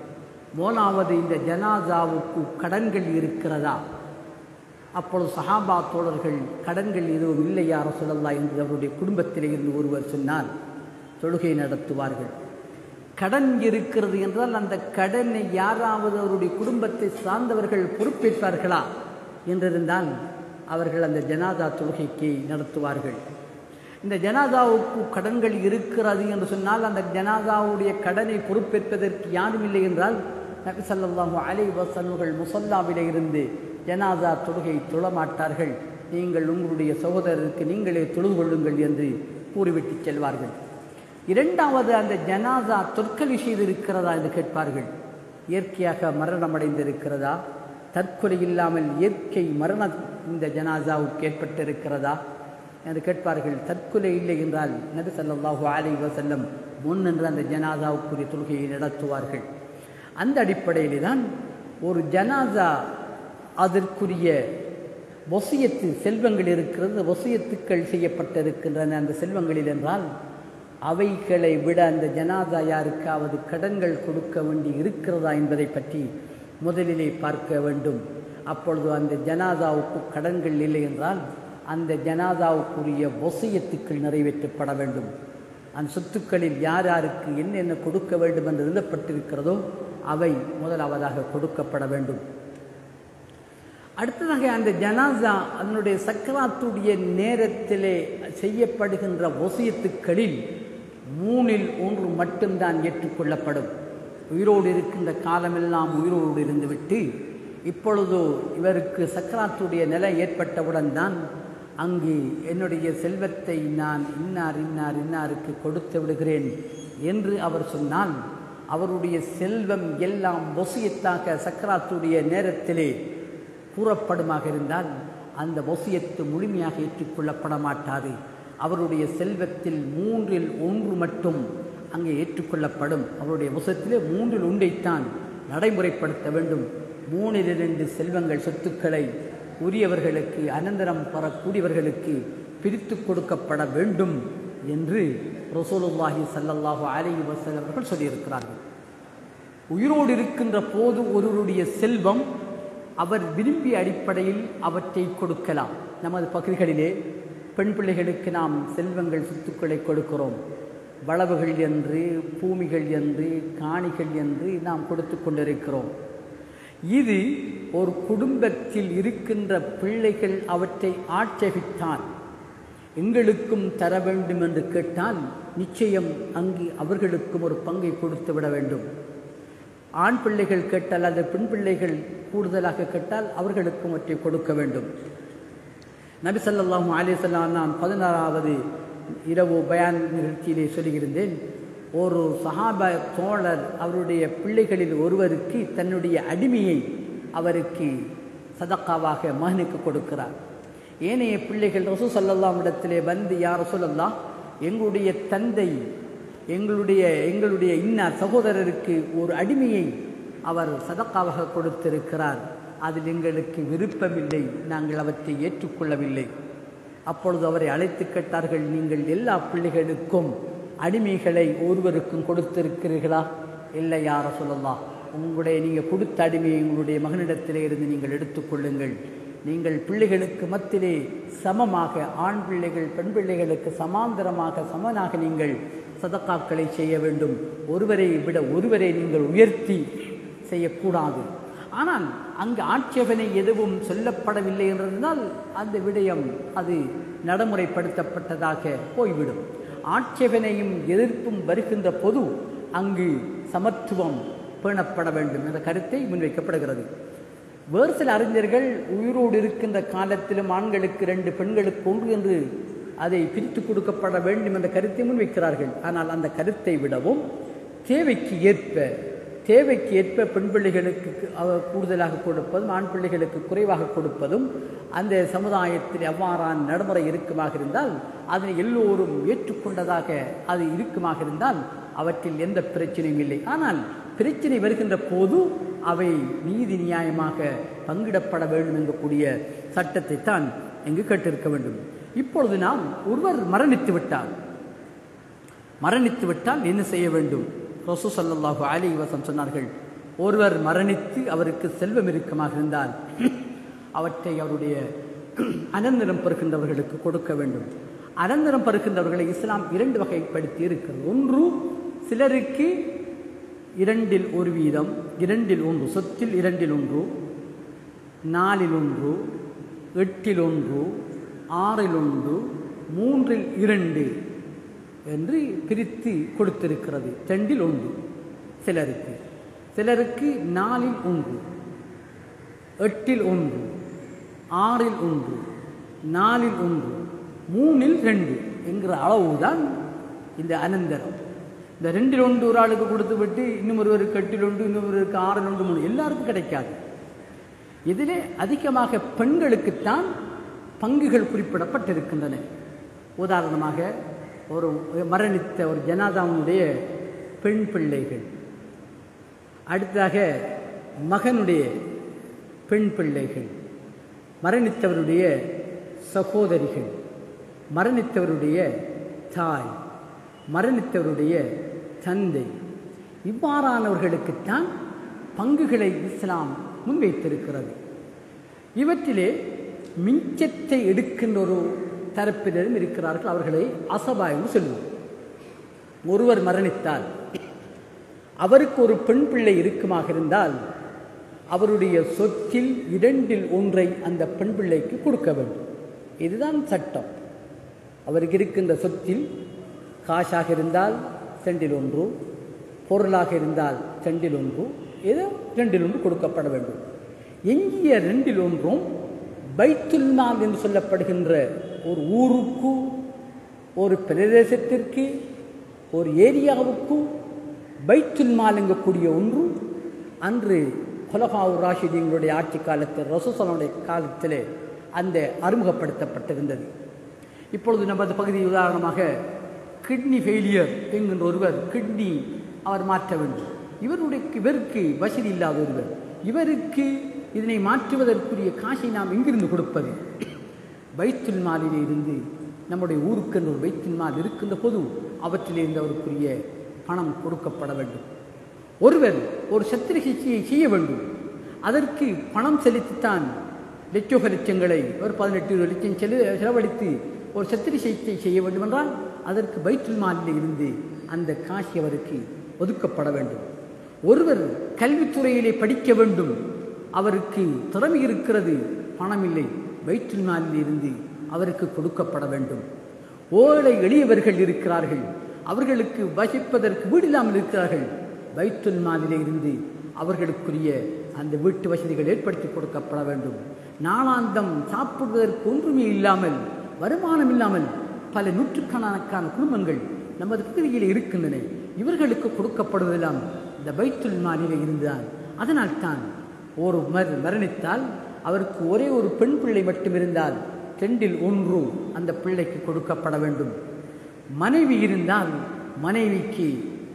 A: மூணாவது இந்த ஜனாசாவுக்கு கடன்கள் இருக்கிறதா அப்பொழுது சஹாபா தோழர்கள் கடன்கள் எதுவும் இல்லையா ரசூலல்லா என்று அவருடைய குடும்பத்திலே இருந்து ஒருவர் சொன்னார் தொழுகை நடத்துவார்கள் கடன் இருக்கிறது என்றால் அந்த கடனை யாராவது அவருடைய குடும்பத்தை சார்ந்தவர்கள் பொறுப்பேற்பார்களா என்றிருந்தால் அவர்கள் அந்த ஜனாதா தொழுகைக்கு நடத்துவார்கள் இந்த ஜனாதாவுக்கு கடன்கள் இருக்கிறது என்று சொன்னால் அந்த ஜனாதாவுடைய கடனை பொறுப்பேற்பதற்கு யாரும் இல்லை என்றால் நபி ஸல்லல்லாஹு அலைஹி வஸல்லுகள் முசல்லாவிலே இருந்து ஜனாதா தொழுகை தொழமாட்டார்கள் நீங்கள் உங்களுடைய சகோதரருக்கு நீங்களே தொழுது கொள்ளுங்கள் என்று கூறிவிட்டு செல்வார்கள் இரண்டாவது அந்த ஜனாதா தொற்கொலை செய்திருக்கிறதா என்று கேட்பார்கள் இயற்கையாக மரணம் அடைந்திருக்கிறதா தற்கொலை இல்லாமல் இயற்கை மரணம் இந்த ஜனாசாவுக்கு ஏற்பட்டிருக்கிறதா என்று கேட்பார்கள் தற்கொலை இல்லை என்றால் நபி ஸல்லல்லாஹு அலைஹி வஸல்லம் முன் என்று அந்த ஜனாசாவுக்குரிய தொழுகையை நடத்துவார்கள் அந்த அடிப்படையிலே தான் ஒரு ஜனாசா அதற்குரிய வசியத்து செல்வங்கள் இருக்கிறது வசியத்துக்கள் செய்யப்பட்டிருக்கின்றன அந்த செல்வங்களில் என்றால் அவைகளை விட அந்த ஜனாதா யாருக்காவது கடன்கள் கொடுக்க வேண்டி இருக்கிறதா என்பதை பற்றி முதலிலே பார்க்க வேண்டும் அப்பொழுது அந்த ஜனாதாவுக்கு கடன்கள் இல்லை என்றால் அந்த ஜனாதாவுக்குரிய வசியத்துக்கள் நிறைவேற்றப்பட வேண்டும் அந்த சொத்துக்களில் யார் யாருக்கு என்னென்ன கொடுக்க வேண்டும் என்று எழுதப்பட்டிருக்கிறதோ அவை முதலாவதாக கொடுக்கப்பட வேண்டும் அடுத்ததாக அந்த ஜனாசா அதனுடைய சக்கராத்துடைய நேரத்திலே செய்யப்படுகின்ற வசியத்துக்களில் மூணில் ஒன்று மட்டும்தான் ஏற்றுக்கொள்ளப்படும் உயிரோடு இருக்கின்ற காலமெல்லாம் உயிரோடு இருந்துவிட்டு இப்பொழுது இவருக்கு சக்கராத்துடைய நிலை ஏற்பட்டவுடன் தான் அங்கு என்னுடைய செல்வத்தை நான் இன்னார் இன்னார் இன்னாருக்கு கொடுத்து விடுகிறேன் என்று அவர் சொன்னால் அவருடைய செல்வம் எல்லாம் வசியத்தாக சக்கராத்துடைய நேரத்திலே கூறப்படுமாக இருந்தால் அந்த வசியத்து முழுமையாக ஏற்றுக்கொள்ளப்பட மாட்டாது அவருடைய செல்வத்தில் மூன்றில் ஒன்று மட்டும் அங்கே ஏற்றுக்கொள்ளப்படும் அவருடைய வசத்திலே மூன்றில் ஒன்றைத்தான் நடைமுறைப்படுத்த வேண்டும் மூணில் இரண்டு செல்வங்கள் சொத்துக்களை உரியவர்களுக்கு அனந்தரம் பெறக்கூடியவர்களுக்கு பிரித்து கொடுக்கப்பட வேண்டும் என்று ரசூலுல்லாஹி ஸல்லல்லாஹு அலைஹி வஸல்லம் அவர்கள் சொல்லியிருக்கிறார்கள் உயிரோடு இருக்கின்ற போது ஒருவருடைய செல்வம் அவர் விரும்பிய அடிப்படையில் அவற்றை கொடுக்கலாம் நமது பகுதிகளிலே பெண் பிள்ளைகளுக்கு நாம் செல்வங்கள் சொத்துக்களை கொடுக்கிறோம் வளவுகள் என்று பூமிகள் என்று காணிகள் என்று நாம் கொடுத்து கொண்டிருக்கிறோம் இது ஒரு குடும்பத்தில் இருக்கின்ற பிள்ளைகள் அவற்றை ஆட்சேபித்தால் எங்களுக்கும் தர வேண்டும் என்று கேட்டால் நிச்சயம் அங்கு அவர்களுக்கும் ஒரு பங்கை கொடுத்து விட வேண்டும் ஆண் பிள்ளைகள் கேட்டால் அல்லது பெண் பிள்ளைகள் கூடுதலாக கேட்டால் அவர்களுக்கும் அவற்றை கொடுக்க வேண்டும் நபி ஸல்லல்லாஹு அலைஹி வஸல்லம் நான் பதினாறாவது இரவு பயான் நிகழ்ச்சியிலே சொல்லியிருந்தேன் ஒரு சஹாப தோழர் அவருடைய பிள்ளைகளில் ஒருவருக்கு தன்னுடைய அடிமையை அவருக்கு சதக்காவாக மகனுக்கு கொடுக்கிறார் ஏனைய பிள்ளைகள் ரசூ சல்லல்லாம் இடத்திலே வந்து யார் சொல்லலாம் எங்களுடைய தந்தை எங்களுடைய எங்களுடைய இன்னார் சகோதரருக்கு ஒரு அடிமையை அவர் சதக்காவாக கொடுத்திருக்கிறார் அதில் எங்களுக்கு விருப்பமில்லை நாங்கள் அவற்றை ஏற்றுக்கொள்ளவில்லை அப்பொழுது அவரை அழைத்து கேட்டார்கள் நீங்கள் எல்லா பிள்ளைகளுக்கும் அடிமைகளை ஒருவருக்கும் கொடுத்திருக்கிறீர்களா இல்லை யார சொல்லலாம் உங்களுடைய நீங்கள் கொடுத்த அடிமையை உங்களுடைய மகனிடத்திலே இருந்து நீங்கள் எடுத்துக்கொள்ளுங்கள் நீங்கள் பிள்ளைகளுக்கு மத்திலே சமமாக ஆண் பிள்ளைகள் பெண் பிள்ளைகளுக்கு சமாந்தரமாக சமனாக நீங்கள் சதக்காக்களை செய்ய வேண்டும் ஒருவரை விட ஒருவரை நீங்கள் உயர்த்தி செய்யக்கூடாது ஆனால் அங்கு ஆட்சேபனை எதுவும் சொல்லப்படவில்லை என்றிருந்தால் அந்த விடயம் அது நடைமுறைப்படுத்தப்பட்டதாக போய்விடும் ஆட்சேபனையும் எதிர்ப்பும் வருகின்ற பொது அங்கு சமத்துவம் பேணப்பட வேண்டும் என்ற கருத்தை முன்வைக்கப்படுகிறது வேறு சில அறிஞர்கள் உயிரோடு இருக்கின்ற காலத்திலும் ஆண்களுக்கு ரெண்டு பெண்களுக்கு ஒன்று என்று அதை பிரித்து கொடுக்கப்பட வேண்டும் என்ற கருத்தை முன்வைக்கிறார்கள் ஆனால் அந்த கருத்தை விடவும் தேவைக்கு ஏற்ப தேவைக்கு ஏற்ப பெண் பிள்ளைகளுக்கு கூடுதலாக கொடுப்பதும் ஆண் பிள்ளைகளுக்கு குறைவாக கொடுப்பதும் அந்த சமுதாயத்தில் அவ்வாறான நடைமுறை இருக்குமாக இருந்தால் அதனை எல்லோரும் ஏற்றுக்கொண்டதாக அது இருக்குமாக இருந்தால் அவற்றில் எந்த பிரச்சனையும் இல்லை ஆனால் பிரச்சனை வருகின்ற போது அவை நீதி நியாயமாக பங்கிடப்பட வேண்டும் என்கக்கூடிய சட்டத்தை தான் இங்கு கேட்டிருக்க வேண்டும் இப்பொழுது நாம் ஒருவர் மரணித்து விட்டார் மரணித்து விட்டால் என்ன செய்ய வேண்டும் ரசூ சல்லாஹு அலி வசம் சொன்னார்கள் ஒருவர் மரணித்து அவருக்கு செல்வம் இறுக்கமாக இருந்தால் அவற்றை அவருடைய அனந்தரம் பெறுகின்றவர்களுக்கு கொடுக்க வேண்டும் அனந்தரம் பெறுகின்றவர்களை இஸ்லாம் இரண்டு வகைப்படுத்தி இருக்கிறது ஒன்று சிலருக்கு இரண்டில் ஒரு வீதம் இரண்டில் ஒன்று சொத்தில் இரண்டில் ஒன்று நாலில் ஒன்று எட்டில் ஒன்று ஆறில் ஒன்று மூன்றில் இரண்டு என்று பிரித்து கொடுத்திருக்கிறது ரெண்டில் ஒன்று சிலருக்கு சிலருக்கு நாலில் ஒன்று எட்டில் ஒன்று ஆறில் ஒன்று நாலில் ஒன்று மூணில் ரெண்டு என்கிற அளவுதான் இந்த அனந்தரம் இந்த ரெண்டில் ஒன்று ஒரு ஆளுக்கு கொடுத்து விட்டு இன்னும் ஒருவருக்கு எட்டில் ஒன்று இன்னும் ஒருவருக்கு ஆறில் ஒன்று மூணு எல்லாருக்கும் கிடைக்காது இதிலே அதிகமாக பெண்களுக்குத்தான் பங்குகள் குறிப்பிடப்பட்டிருக்கின்றன உதாரணமாக ஒரு மரணித்த ஒரு ஜனாதாவுடைய பெண் பிள்ளைகள் அடுத்ததாக மகனுடைய பெண் பிள்ளைகள் மரணித்தவருடைய சகோதரிகள் மரணித்தவருடைய தாய் மரணித்தவருடைய தந்தை இவ்வாறானவர்களுக்குத்தான் பங்குகளை இஸ்லாம் முன்வைத்திருக்கிறது இவற்றிலே மிஞ்சத்தை எடுக்கின்ற ஒரு தரப்பினரும் இருக்கிறார்கள் அவர்களை அசபா என்று சொல்லுவோம் ஒருவர் மரணித்தால் அவருக்கு ஒரு பெண் பிள்ளை இருக்குமாக இருந்தால் அவருடைய சொத்தில் இரண்டில் ஒன்றை அந்த பெண் பிள்ளைக்கு கொடுக்க வேண்டும் இதுதான் சட்டம் அவருக்கு இருக்கின்ற சொத்தில் காசாக இருந்தால் செண்டில் ஒன்று பொருளாக இருந்தால் செண்டில் ஒன்று ஏதோ ரெண்டில் ஒன்று கொடுக்கப்பட வேண்டும் எஞ்சிய ரெண்டில் ஒன்றும் பைத்துல் மால் என்று சொல்லப்படுகின்ற ஒரு ஊருக்கு ஒரு பிரதேசத்திற்கு ஒரு ஏரியாவுக்கு பைத்துல் மால் எங்கக்கூடிய ஒன்று அன்று கொலபாவு ராஷிதீங்களுடைய ஆட்சி காலத்தில் ரசூசனுடைய காலத்திலே அந்த அறிமுகப்படுத்தப்பட்டிருந்தது இப்பொழுது நமது பகுதி உதாரணமாக கிட்னி ஃபெயிலியர் என்கின்ற ஒருவர் கிட்னி அவர் மாற்ற வேண்டும் இவருடைய இவருக்கு வசதி இல்லாத ஒருவர் இவருக்கு இதனை மாற்றுவதற்குரிய காசை நாம் எங்கிருந்து கொடுப்பது பைத்துல் மாலிலே இருந்து நம்முடைய ஊருக்கு ஒரு பைத்துல் மால் இருக்கின்ற போது அவற்றிலிருந்து அவருக்குரிய பணம் கொடுக்கப்பட வேண்டும் ஒருவர் ஒரு சத்திர சிகிச்சையை செய்ய வேண்டும் அதற்கு பணம் செலுத்தித்தான் லட்சோக லட்சங்களை ஒரு பதினெட்டு லட்சம் செலு செலவழித்து ஒரு சத்திர சிகிச்சை செய்ய வேண்டும் என்றால் அதற்கு பைத்துல் மாலில் இருந்து அந்த காசு அவருக்கு ஒதுக்கப்பட வேண்டும் ஒருவர் கல்வித்துறையிலே படிக்க வேண்டும் அவருக்கு திறமை இருக்கிறது பணம் இல்லை பைத்துல் மாலில் இருந்து அவருக்கு கொடுக்கப்பட வேண்டும் ஓலை எளியவர்கள் இருக்கிறார்கள் அவர்களுக்கு வசிப்பதற்கு வீடு இல்லாமல் இருக்கிறார்கள் பைத்துல் மாலிலே இருந்து அவர்களுக்குரிய அந்த வீட்டு வசதிகள் ஏற்படுத்தி கொடுக்கப்பட வேண்டும் நாளாந்தம் சாப்பிடுவதற்கு ஒன்றுமே இல்லாமல் வருமானம் இல்லாமல் பல நூற்றுக்கணக்கான குடும்பங்கள் நமது பகுதியில் இருக்கின்றன இவர்களுக்கு கொடுக்கப்படுவதெல்லாம் இந்த பைத்துல் மாலிலே இருந்துதான் அதனால் தான் ஒரு மர் மரணித்தால் அவருக்கு ஒரே ஒரு பெண் பிள்ளை மட்டும் இருந்தால் ரெண்டில் ஒன்று அந்த பிள்ளைக்கு கொடுக்கப்பட வேண்டும் மனைவி இருந்தால் மனைவிக்கு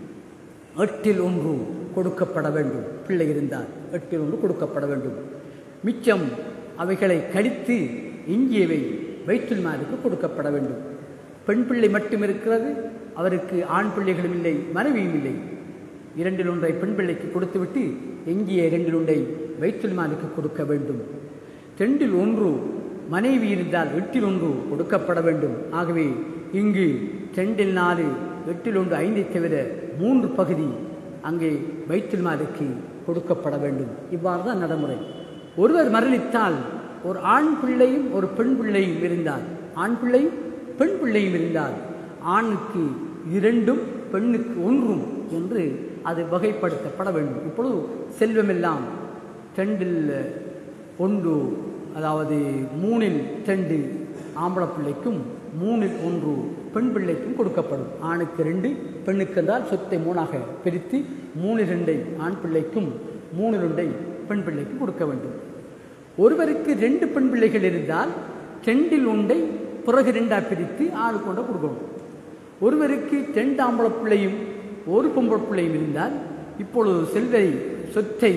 A: எட்டில் ஒன்று கொடுக்கப்பட வேண்டும் பிள்ளை இருந்தால் எட்டில் ஒன்று கொடுக்கப்பட வேண்டும் மிச்சம் அவைகளை கழித்து எஞ்சியவை வைத்துல் மாலுக்கு கொடுக்கப்பட வேண்டும் பெண் பிள்ளை மட்டும் இருக்கிறது அவருக்கு ஆண் பிள்ளைகளும் இல்லை மனைவியும் இல்லை இரண்டில் ஒன்றை பெண் பிள்ளைக்கு கொடுத்துவிட்டு எஞ்சிய இரண்டில் ஒன்றை வைத்துல் மாலுக்கு கொடுக்க வேண்டும் ரெண்டில் ஒன்று மனைவி இருந்தால் எட்டில் ஒன்று கொடுக்கப்பட வேண்டும் ஆகவே இங்கு ரெண்டில் நாலு எட்டில் ஒன்று ஐந்தை தவிர மூன்று பகுதி அங்கே வைத்துல் மாலுக்கு கொடுக்கப்பட வேண்டும் இவ்வாறு தான் நடைமுறை ஒருவர் மரணித்தால் ஒரு ஆண் பிள்ளையும் ஒரு பெண் பிள்ளையும் இருந்தால் ஆண் பிள்ளையும் பெண் பிள்ளையும் இருந்தால் ஆணுக்கு இரண்டும் பெண்ணுக்கு ஒன்றும் என்று அது வகைப்படுத்தப்பட வேண்டும் இப்பொழுது செல்வமெல்லாம் ரெண்டில் ஒன்று அதாவது மூணில் ரெண்டு ஆம்பளை பிள்ளைக்கும் மூணில் ஒன்று பெண் பிள்ளைக்கும் கொடுக்கப்படும் ஆணுக்கு ரெண்டு பெண்ணுக்கு என்றால் சொத்தை மூணாக பிரித்து மூணு ரெண்டை ஆண் பிள்ளைக்கும் மூணு ரெண்டை பெண் பிள்ளைக்கும் கொடுக்க வேண்டும் ஒருவருக்கு ரெண்டு பெண் பிள்ளைகள் இருந்தால் ரெண்டில் ஒன்றை பிறகு ரெண்டாக பிரித்து ஆளு கொண்ட கொடுக்கணும் ஒருவருக்கு ரெண்டு ஆம்பளை பிள்ளையும் ஒரு பொம்பளை பிள்ளையும் இருந்தால் இப்பொழுது செல்வை சொத்தை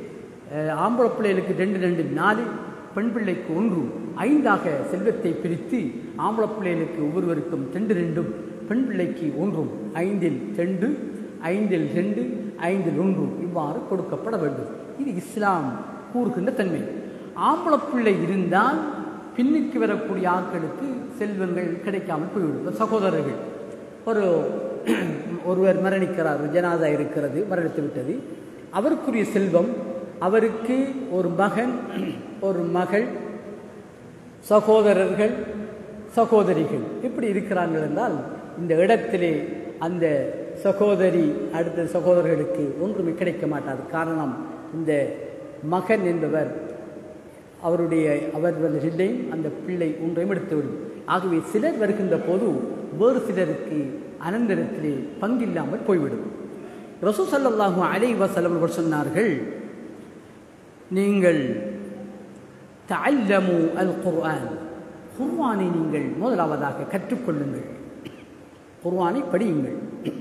A: ஆம்பளை பிள்ளைகளுக்கு ரெண்டு ரெண்டு நாலு பெண் பிள்ளைக்கு ஒன்று ஐந்தாக செல்வத்தை பிரித்து ஆம்பளை பிள்ளைகளுக்கு ஒவ்வொருவருக்கும் ரெண்டு ரெண்டும் பெண் பிள்ளைக்கு ஒன்றும் ஐந்தில் ரெண்டு ஐந்தில் ரெண்டு ஐந்தில் ஒன்று இவ்வாறு கொடுக்கப்பட வேண்டும் இது இஸ்லாம் கூறுகின்ற தன்மை ஆம்பளை பிள்ளை இருந்தால் பின்னுக்கு வரக்கூடிய ஆட்களுக்கு செல்வங்கள் கிடைக்காமல் போய்விடும் சகோதரர்கள் ஒரு ஒருவர் மரணிக்கிறார் ஜனாதா இருக்கிறது மரணித்து விட்டது அவருக்குரிய செல்வம் அவருக்கு ஒரு மகன் ஒரு மகள் சகோதரர்கள் சகோதரிகள் எப்படி இருக்கிறார்கள் என்றால் இந்த இடத்திலே அந்த சகோதரி அடுத்த சகோதரர்களுக்கு ஒன்றுமே கிடைக்க மாட்டாது காரணம் இந்த மகன் என்பவர் அவருடைய அவர்களிடையும் அந்த பிள்ளை ஒன்றையும் எடுத்துவிடும் ஆகவே சிலர் வருகின்ற போது வேறு சிலருக்கு அனந்தரத்திலே பங்கில்லாமல் போய்விடும் ரசூ சல்லாஹூ அலை வசலம் அவர்கள் சொன்னார்கள் நீங்கள் தல்லமு அல் குர்ஆன் குர்வானை நீங்கள் முதலாவதாக கற்றுக்கொள்ளுங்கள் குர்வானை படியுங்கள்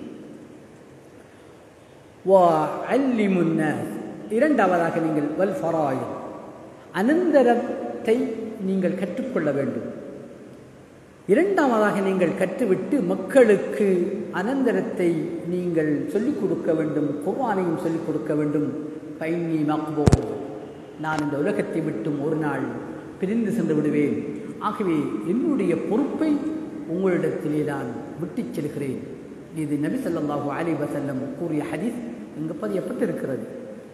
A: இரண்டாவதாக நீங்கள் வல் ஃபராயில் அனந்தரத்தை நீங்கள் கற்றுக்கொள்ள வேண்டும் இரண்டாவதாக நீங்கள் கற்றுவிட்டு மக்களுக்கு அனந்தரத்தை நீங்கள் சொல்லிக் கொடுக்க வேண்டும் குர்வானையும் சொல்லிக் கொடுக்க வேண்டும் பைனி மக்போ நான் இந்த உலகத்தை விட்டும் ஒரு நாள் பிரிந்து சென்று விடுவேன் ஆகவே என்னுடைய பொறுப்பை உங்களிடத்திலே நான் விட்டுச் செல்கிறேன் இது நபி சொல்லாஹு அலி வசல்லம் கூறிய ஹதீஸ் இங்கு பதியப்பட்டிருக்கிறது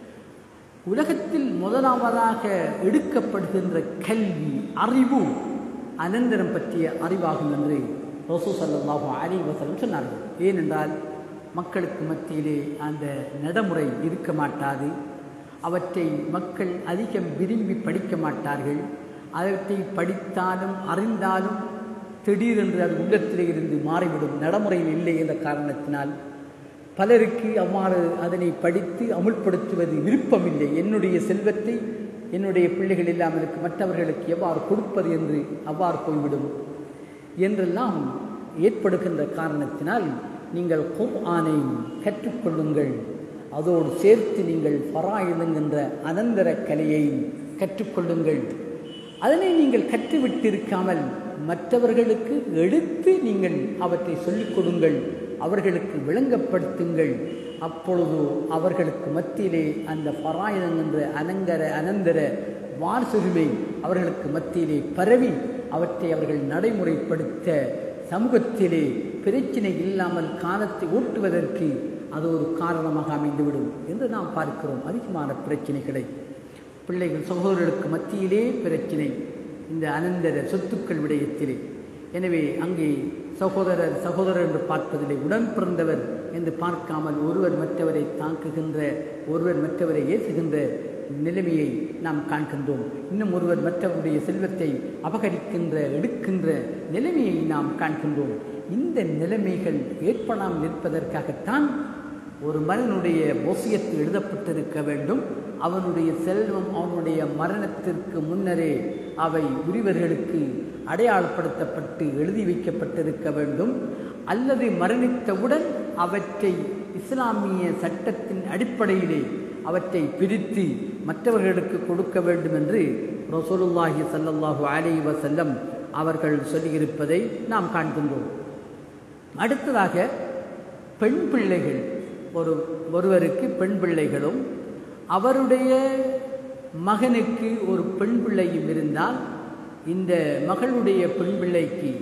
A: உலகத்தில் முதலாவதாக எடுக்கப்படுகின்ற கல்வி அறிவு அனந்தரம் பற்றிய அறிவாகும் என்று ரசூ சல்லாஹு அலி வசலம் சொன்னார்கள் ஏனென்றால் மக்களுக்கு மத்தியிலே அந்த நடைமுறை இருக்க மாட்டாது அவற்றை மக்கள் அதிகம் விரும்பி படிக்க மாட்டார்கள் அவற்றை படித்தாலும் அறிந்தாலும் திடீரென்று அது உள்ளத்திலே இருந்து மாறிவிடும் நடைமுறையில் இல்லை என்ற காரணத்தினால் பலருக்கு அவ்வாறு அதனை படித்து அமுல்படுத்துவது விருப்பமில்லை என்னுடைய செல்வத்தை என்னுடைய பிள்ளைகள் இல்லாமலுக்கு மற்றவர்களுக்கு எவ்வாறு கொடுப்பது என்று அவ்வாறு போய்விடும் என்றெல்லாம் ஏற்படுகின்ற காரணத்தினால் நீங்கள் குர் ஆனை கற்றுக்கொள்ளுங்கள் அதோடு சேர்த்து நீங்கள் பராயிடுங்கின்ற அனந்தர கலையை கற்றுக்கொள்ளுங்கள் அதனை நீங்கள் கற்றுவிட்டிருக்காமல் மற்றவர்களுக்கு எடுத்து நீங்கள் அவற்றை சொல்லிக் கொடுங்கள் அவர்களுக்கு விளங்கப்படுத்துங்கள் அப்பொழுது அவர்களுக்கு மத்தியிலே அந்த பராயணம் என்ற அனங்கர அனந்தர வார்சுரிமை அவர்களுக்கு மத்தியிலே பரவி அவற்றை அவர்கள் நடைமுறைப்படுத்த சமூகத்திலே பிரச்சனை இல்லாமல் காலத்தை ஓட்டுவதற்கு அது ஒரு காரணமாக அமைந்துவிடும் என்று நாம் பார்க்கிறோம் அதிகமான பிரச்சனைகளை பிள்ளைகள் சகோதரர்களுக்கு மத்தியிலே பிரச்சனை இந்த அனந்தர சொத்துக்கள் விடயத்திலே எனவே அங்கே சகோதரர் சகோதரர் என்று பார்ப்பதிலே உடன் பிறந்தவர் என்று பார்க்காமல் ஒருவர் மற்றவரை தாக்குகின்ற ஒருவர் மற்றவரை ஏற்றுகின்ற நிலைமையை நாம் காண்கின்றோம் இன்னும் ஒருவர் மற்றவருடைய செல்வத்தை அபகரிக்கின்ற எடுக்கின்ற நிலைமையை நாம் காண்கின்றோம் இந்த நிலைமைகள் ஏற்படாமல் இருப்பதற்காகத்தான் ஒரு மனிதனுடைய ஒசியத்து எழுதப்பட்டிருக்க வேண்டும் அவனுடைய செல்வம் அவனுடைய மரணத்திற்கு முன்னரே அவை உரிவர்களுக்கு அடையாளப்படுத்தப்பட்டு எழுதி வைக்கப்பட்டிருக்க வேண்டும் அல்லது மரணித்தவுடன் அவற்றை இஸ்லாமிய சட்டத்தின் அடிப்படையிலே அவற்றை பிரித்து மற்றவர்களுக்கு கொடுக்க வேண்டும் என்று ரசூலுல்லாஹி சல்லல்லாஹு அலி வசல்லம் அவர்கள் சொல்லியிருப்பதை நாம் காண்கின்றோம் அடுத்ததாக பெண் பிள்ளைகள் ஒரு ஒருவருக்கு பெண் பிள்ளைகளும் அவருடைய மகனுக்கு ஒரு பெண் பிள்ளையும் இருந்தால் இந்த மகளுடைய பெண் பிள்ளைக்கு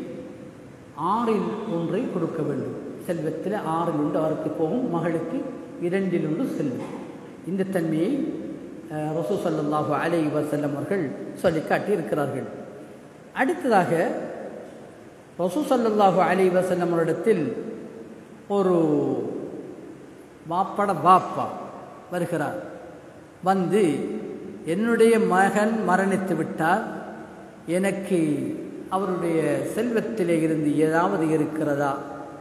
A: ஆறில் ஒன்றை கொடுக்க வேண்டும் செல்வத்தில் ஆறில் ஒன்று அவருக்கு போகும் மகளுக்கு இரண்டில் ஒன்று செல்வம் இந்த தன்மையை ரசூ சல்லாஹூ அலை வசல்லம் அவர்கள் சொல்லி காட்டி இருக்கிறார்கள் அடுத்ததாக ரசூ சல்லாஹூ அலை வசல்லம் அவரிடத்தில் ஒரு வாப்பட வாப்பா வருகிறார் வந்து என்னுடைய மகன் மரணித்து விட்டார் எனக்கு அவருடைய செல்வத்திலே இருந்து ஏதாவது இருக்கிறதா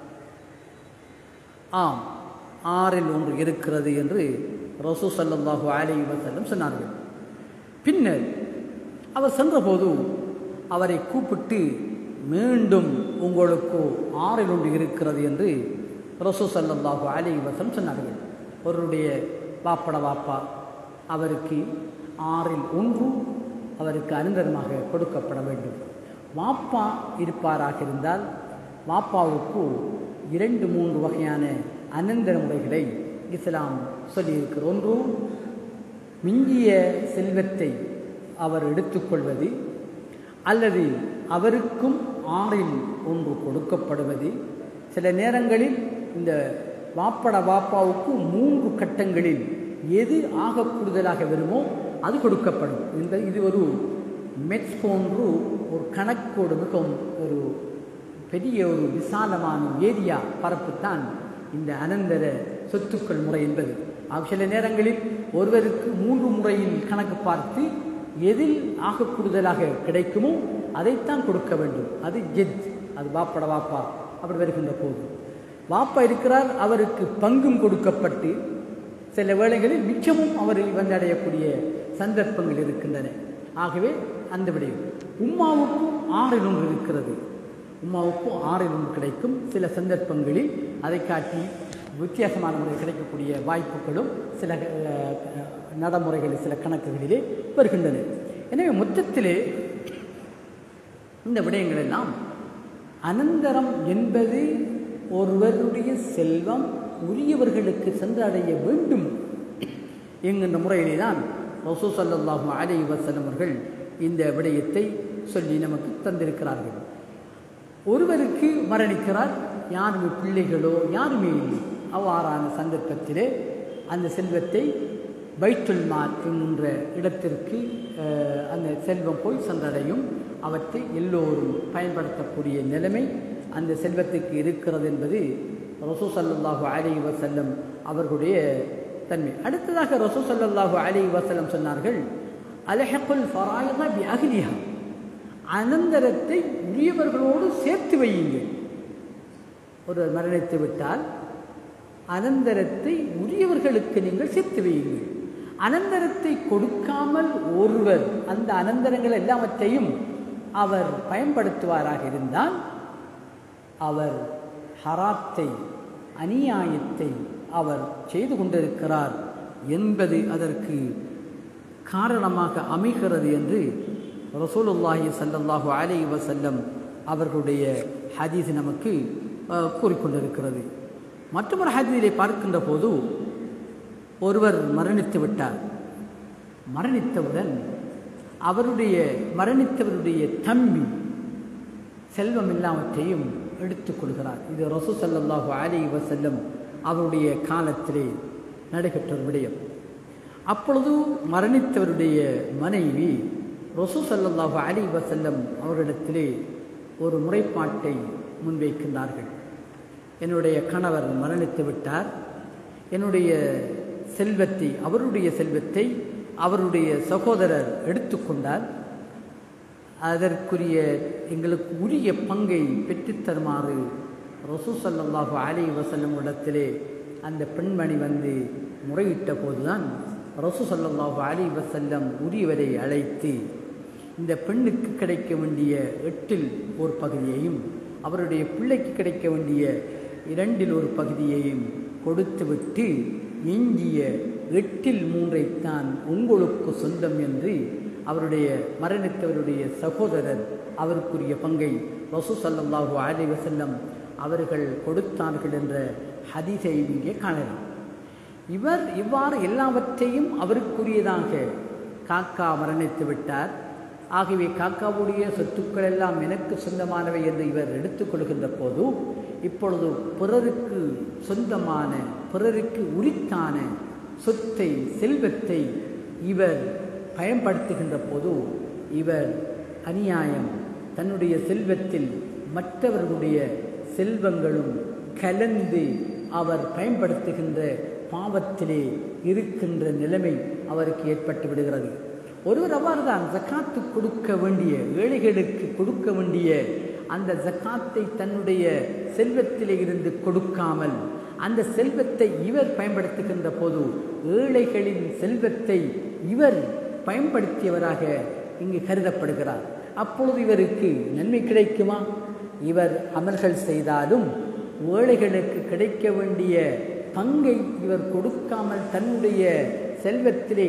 A: ஆம் ஆறில் ஒன்று இருக்கிறது என்று ரசூ சல்லாஹூ அலி வசல்லம் சொன்னார்கள் பின்னர் அவர் சென்றபோது அவரை கூப்பிட்டு மீண்டும் உங்களுக்கு ஆறில் ஒன்று இருக்கிறது என்று ரசூ சல்லாஹூ அலி வசம் சொன்னார்கள் அவருடைய வாப்பட வாப்பா அவருக்கு ஆறில் ஒன்று அவருக்கு அனந்தரமாக கொடுக்கப்பட வேண்டும் வாப்பா இருப்பாராக இருந்தால் வாப்பாவுக்கு இரண்டு மூன்று வகையான அனந்தர முறைகளை இஸ்லாம் சொல்லியிருக்கிற ஒன்று மிஞ்சிய செல்வத்தை அவர் எடுத்துக்கொள்வது அல்லது அவருக்கும் ஆறில் ஒன்று கொடுக்கப்படுவது சில நேரங்களில் இந்த வாப்பட வாப்பாவுக்கு மூன்று கட்டங்களில் எது ஆக கூடுதலாக வருமோ அது கொடுக்கப்படும் இந்த இது ஒரு மெட்ஸ் போன்று ஒரு கணக்கோடு மிகவும் ஒரு பெரிய ஒரு விசாலமான ஏரியா பரப்பு தான் இந்த அனந்தர சொத்துக்கள் முறை என்பது ஆக சில நேரங்களில் ஒருவருக்கு மூன்று முறையில் கணக்கு பார்த்து எதில் ஆக கூடுதலாக கிடைக்குமோ அதைத்தான் கொடுக்க வேண்டும் அது ஜெத் அது வாப்பட வாப்பா அப்படி வருகின்ற போது வாப்பா இருக்கிறார் அவருக்கு பங்கும் கொடுக்கப்பட்டு சில வேளைகளில் மிச்சமும் அவரை வந்தடையக்கூடிய சந்தர்ப்பங்கள் இருக்கின்றன ஆகவே அந்த விடயம் உம்மாவுக்கும் ஆறில் ஒன்று இருக்கிறது உம்மாவுக்கும் ஆறில் ஒன்று கிடைக்கும் சில சந்தர்ப்பங்களில் அதை காட்டி வித்தியாசமான முறையில் கிடைக்கக்கூடிய வாய்ப்புகளும் சில அஹ், நடைமுறைகளில் சில கணக்குகளிலே வருகின்றன எனவே மொத்தத்திலே இந்த விடயங்கள் எல்லாம் அனந்தரம் என்பது ஒருவருடைய செல்வம் உரியவர்களுக்கு சென்றடைய வேண்டும் என்கின்ற முறையிலே தான் ரசூ சல்லாஹூ அலை வசலம் அவர்கள் இந்த விடயத்தை சொல்லி நமக்கு தந்திருக்கிறார்கள் ஒருவருக்கு மரணிக்கிறார் யாருமே பிள்ளைகளோ யாருமே இல்லை அவ்வாறான சந்தர்ப்பத்திலே அந்த செல்வத்தை பைத்துல் மால் என்கின்ற இடத்திற்கு அஹ், அந்த செல்வம் போய் சென்றடையும் அவற்றை எல்லோரும் பயன்படுத்தக்கூடிய நிலைமை அந்த செல்வத்துக்கு இருக்கிறது என்பது ரசூ சல்லாஹூ அலி வசல்லம் அவர்களுடைய தன்மை அடுத்ததாக ரசூ சல்லாஹூ அலி வசல்லம் சொன்னார்கள் அலஹக்குல் ஃபராயிதா பி அஹ்லிஹா அனந்தரத்தை உரியவர்களோடு சேர்த்து வையுங்கள் ஒருவர் மரணித்து விட்டால் அனந்தரத்தை உரியவர்களுக்கு நீங்கள் சேர்த்து வையுங்கள் அனந்தரத்தை கொடுக்காமல் ஒருவர் அந்த அனந்தரங்கள் எல்லாவற்றையும் அவர் பயன்படுத்துவாராக இருந்தால் அவர் ஹராத்தை அநியாயத்தை அவர் செய்து கொண்டிருக்கிறார் என்பது அதற்கு காரணமாக அமைகிறது என்று ரசூலுல்லாஹி ஸல்லல்லாஹு அலைஹி வஸல்லம் அவர்களுடைய ஹதீஸ் நமக்கு அஹ், கூறிக்கொண்டிருக்கிறது மற்றொரு ஹதீஸிலே பார்க்கின்ற போது ஒருவர் மரணித்து விட்டார் மரணித்தவுடன் அவருடைய மரணித்தவருடைய தம்பி செல்வம் எல்லாவற்றையும் எடுத்துக்கொள்கிறார் இது ரசூ ஸல்லல்லாஹு அலைஹி வஸல்லம் அவருடைய காலத்திலே நடைபெற்ற ஒரு விடயம் அப்பொழுது மரணித்தவருடைய மனைவி ரசூ ஸல்லல்லாஹு அலைஹி வஸல்லம் அவரிடத்திலே ஒரு முறைப்பாட்டை முன்வைக்கின்றார்கள் என்னுடைய கணவர் மரணித்து விட்டார் என்னுடைய செல்வத்தை அவருடைய செல்வத்தை அவருடைய சகோதரர் எடுத்துக்கொண்டார் அதற்குரிய எங்களுக்கு உரிய பங்கை பெற்றுத் தருமாறு ரசூ ஸல்லல்லாஹு அலைஹி வஸல்லம் இடத்திலே அந்த பெண்மணி வந்து முறையிட்ட போதுதான் ரசூ ஸல்லல்லாஹு அலைஹி வஸல்லம் உரியவரை அழைத்து இந்த பெண்ணுக்கு கிடைக்க வேண்டிய எட்டில் ஒரு பகுதியையும் அவருடைய பிள்ளைக்கு கிடைக்க வேண்டிய இரண்டில் ஒரு பகுதியையும் கொடுத்துவிட்டு எஞ்சிய எட்டில் மூன்றைத்தான் உங்களுக்கு சொந்தம் என்று அவருடைய மரணித்தவருடைய சகோதரர் அவருக்குரிய பங்கை ரசூ ஸல்லல்லாஹு அலைஹி வஸல்லம் அவர்கள் கொடுத்தார்கள் என்ற ஹதீஸை இங்கே காணலாம் இவர் இவ்வாறு எல்லாவற்றையும் அவருக்குரியதாக காக்கா மரணித்து விட்டார் ஆகவே காக்காவுடைய சொத்துக்கள் எல்லாம் எனக்கு சொந்தமானவை என்று இவர் எடுத்துக்கொள்கின்ற போது இப்பொழுது பிறருக்கு சொந்தமான பிறருக்கு உரித்தான சொத்தை செல்வத்தை இவர் பயன்படுத்துகின்ற போது இவர் அநியாயம் தன்னுடைய செல்வத்தில் மற்றவர்களுடைய செல்வங்களும் கலந்து அவர் பயன்படுத்துகின்ற பாவத்திலே இருக்கின்ற நிலைமை அவருக்கு ஏற்பட்டு விடுகிறது ஒருவர் அவ்வாறு தான் ஜக்காத்து கொடுக்க வேண்டிய ஏழைகளுக்கு கொடுக்க வேண்டிய அந்த ஜக்காத்தை தன்னுடைய செல்வத்திலே இருந்து கொடுக்காமல் அந்த செல்வத்தை இவர் பயன்படுத்துகின்ற போது ஏழைகளின் செல்வத்தை இவர் பயன்படுத்தியவராக இங்கு கருதப்படுகிறார் அப்பொழுது இவருக்கு நன்மை கிடைக்குமா இவர் அமல்கள் செய்தாலும் ஏழைகளுக்கு கிடைக்க வேண்டிய பங்கை இவர் கொடுக்காமல் தன்னுடைய செல்வத்திலே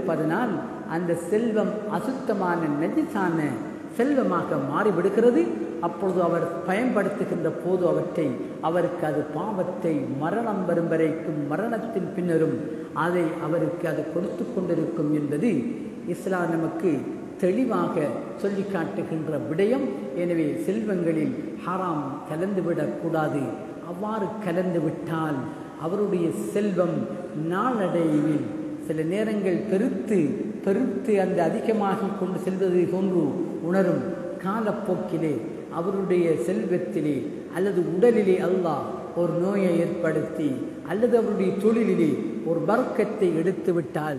A: கலந்திருப்பதனால் அந்த செல்வம் அசுத்தமான நெஜிசான செல்வமாக மாறிவிடுகிறது அப்பொழுது அவர் பயன்படுத்துகின்ற போது அவற்றை அவருக்கு அது பாவத்தை மரணம் வரும் வரைக்கும் மரணத்தின் பின்னரும் அதை அவருக்கு அது கொடுத்து கொண்டிருக்கும் என்பது இஸ்லாம் நமக்கு தெளிவாக சொல்லி காட்டுகின்ற விடயம் எனவே செல்வங்களில் ஹராம் கலந்துவிடக்கூடாது அவ்வாறு கலந்து விட்டால் அவருடைய செல்வம் நாளடைவில் சில நேரங்கள் பெருத்து பெருத்து அந்த அதிகமாகி கொண்டு செல்வது போன்று உணரும் காலப்போக்கிலே அவருடைய செல்வத்திலே அல்லது உடலிலே அல்லாஹ் ஒரு நோயை ஏற்படுத்தி அல்லது அவருடைய தொழிலிலே ஒரு பறக்கத்தை எடுத்து விட்டால்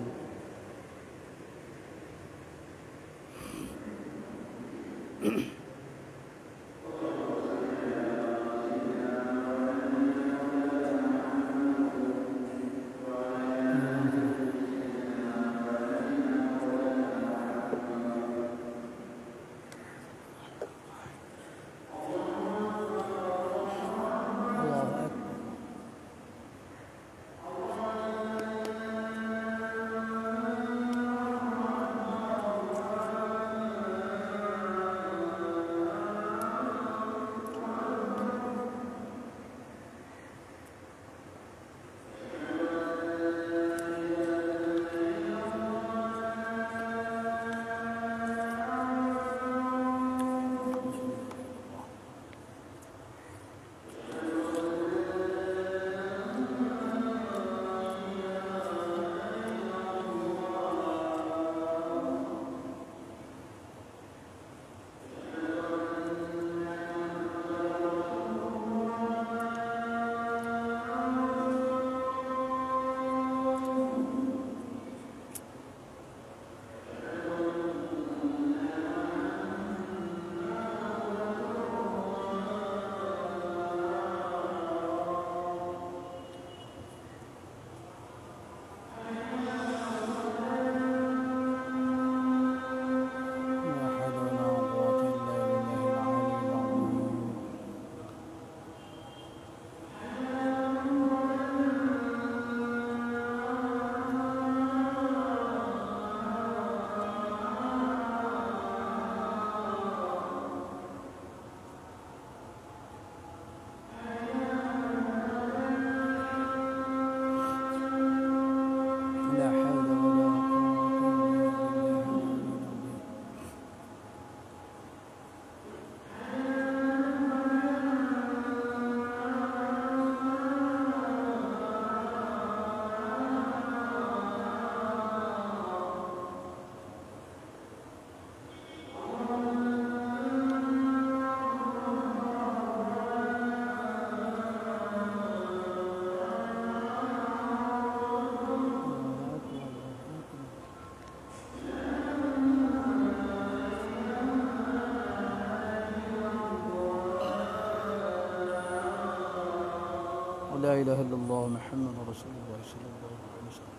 B: لا إله إلا الله محمد رسول الله صلى الله عليه وسلم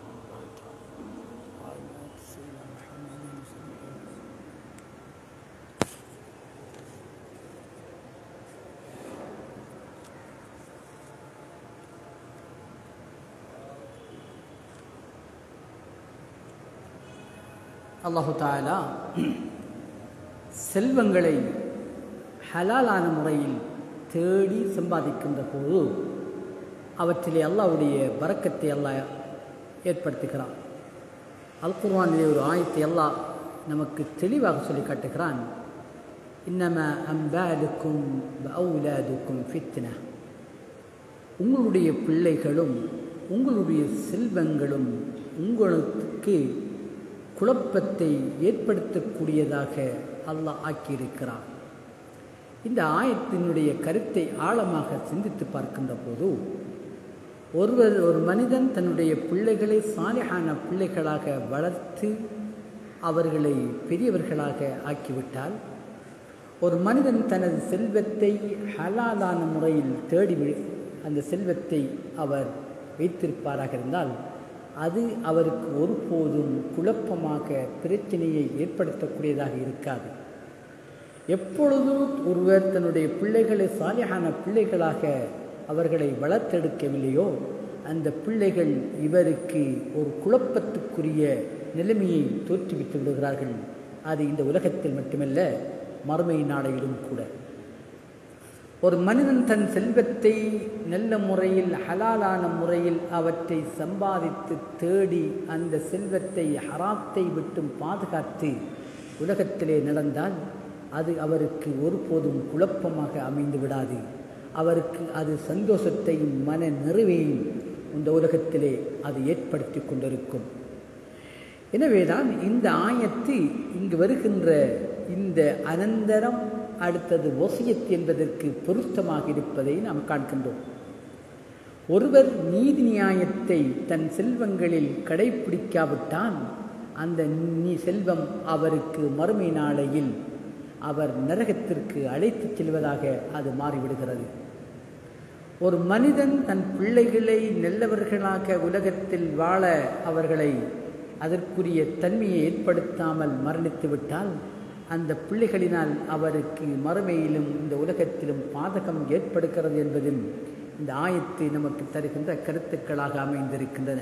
B: وعلى سيدنا محمد وسلم
A: அல்லாஹு தாலா செல்வங்களை ஹலாலான முறையில் தேடி சம்பாதிக்கின்ற போது அவற்றிலே அல்லாஹ்வுடைய பறக்கத்தை அல்லாஹ் ஏற்படுத்துகிறான் அல் குர்ஆனிலே ஒரு ஆயத்தை அல்லாஹ் நமக்கு தெளிவாக சொல்லி காட்டுகிறான் இன்னம அம்பாலுக்கும் அவுலாதுக்கும் ஃபித்னா உங்களுடைய பிள்ளைகளும் உங்களுடைய செல்வங்களும் உங்களுக்கு குழப்பத்தை ஏற்படுத்தக்கூடியதாக அல்லாஹ் ஆக்கியிருக்கிறான் இந்த ஆயத்தினுடைய கருத்தை ஆழமாக சிந்தித்து பார்க்கின்ற போது ஒருவர் ஒரு மனிதன் தன்னுடைய பிள்ளைகளை சாலிஹான பிள்ளைகளாக வளர்த்து அவர்களை பெரியவர்களாக ஆக்கிவிட்டால் ஒரு மனிதன் தனது செல்வத்தை ஹலாலான முறையில் தேடி வி- அந்த செல்வத்தை அவர் வைத்திருப்பாராக இருந்தால் அது அவருக்கு ஒருபோதும் குழப்பமாக பிரச்சனையை ஏற்படுத்தக்கூடியதாக இருக்காது எப்பொழுது ஒருவர் தன்னுடைய பிள்ளைகளை சாலியான பிள்ளைகளாக அவர்களை வளர்த்தெடுக்கவில்லையோ அந்த பிள்ளைகள் இவருக்கு ஒரு குழப்பத்துக்குரிய நிலைமையை தோற்றுவித்து விடுகிறார்கள் அது இந்த உலகத்தில் மட்டுமல்ல மறுமை நாளையிலும் கூட ஒரு மனிதன் தன் செல்வத்தை நல்ல முறையில் ஹலாலான முறையில் அவற்றை சம்பாதித்து தேடி அந்த செல்வத்தை ஹராத்தை விட்டும் பாதுகாத்து உலகத்திலே நடந்தால் அது அவருக்கு ஒருபோதும் குழப்பமாக அமைந்து விடாது அவருக்கு அது சந்தோஷத்தையும் மன நிறைவையும் இந்த உலகத்திலே அது ஏற்படுத்தி கொண்டிருக்கும் எனவேதான் இந்த ஆயத்து இங்கு வருகின்ற இந்த அனந்தரம் அடுத்தது ஒசியத் என்பதற்கு பொருத்தமாக இருப்பதை நாம் காண்கின்றோம் ஒருவர் நீதி நியாயத்தை தன் செல்வங்களில் கடைபிடிக்காவிட்டால் அந்த நீ செல்வம் அவருக்கு மறுமை நாளையில் அவர் நரகத்திற்கு அழைத்துச் செல்வதாக அது மாறிவிடுகிறது ஒரு மனிதன் தன் பிள்ளைகளை நல்லவர்களாக உலகத்தில் வாழ அவர்களை அதற்குரிய தன்மையை ஏற்படுத்தாமல் மரணித்து விட்டால் அந்த பிள்ளைகளினால் அவருக்கு மறுமையிலும் இந்த உலகத்திலும் பாதகம் ஏற்படுகிறது என்பதில் இந்த ஆயத்தை நமக்கு தருகின்ற கருத்துக்களாக அமைந்திருக்கின்றன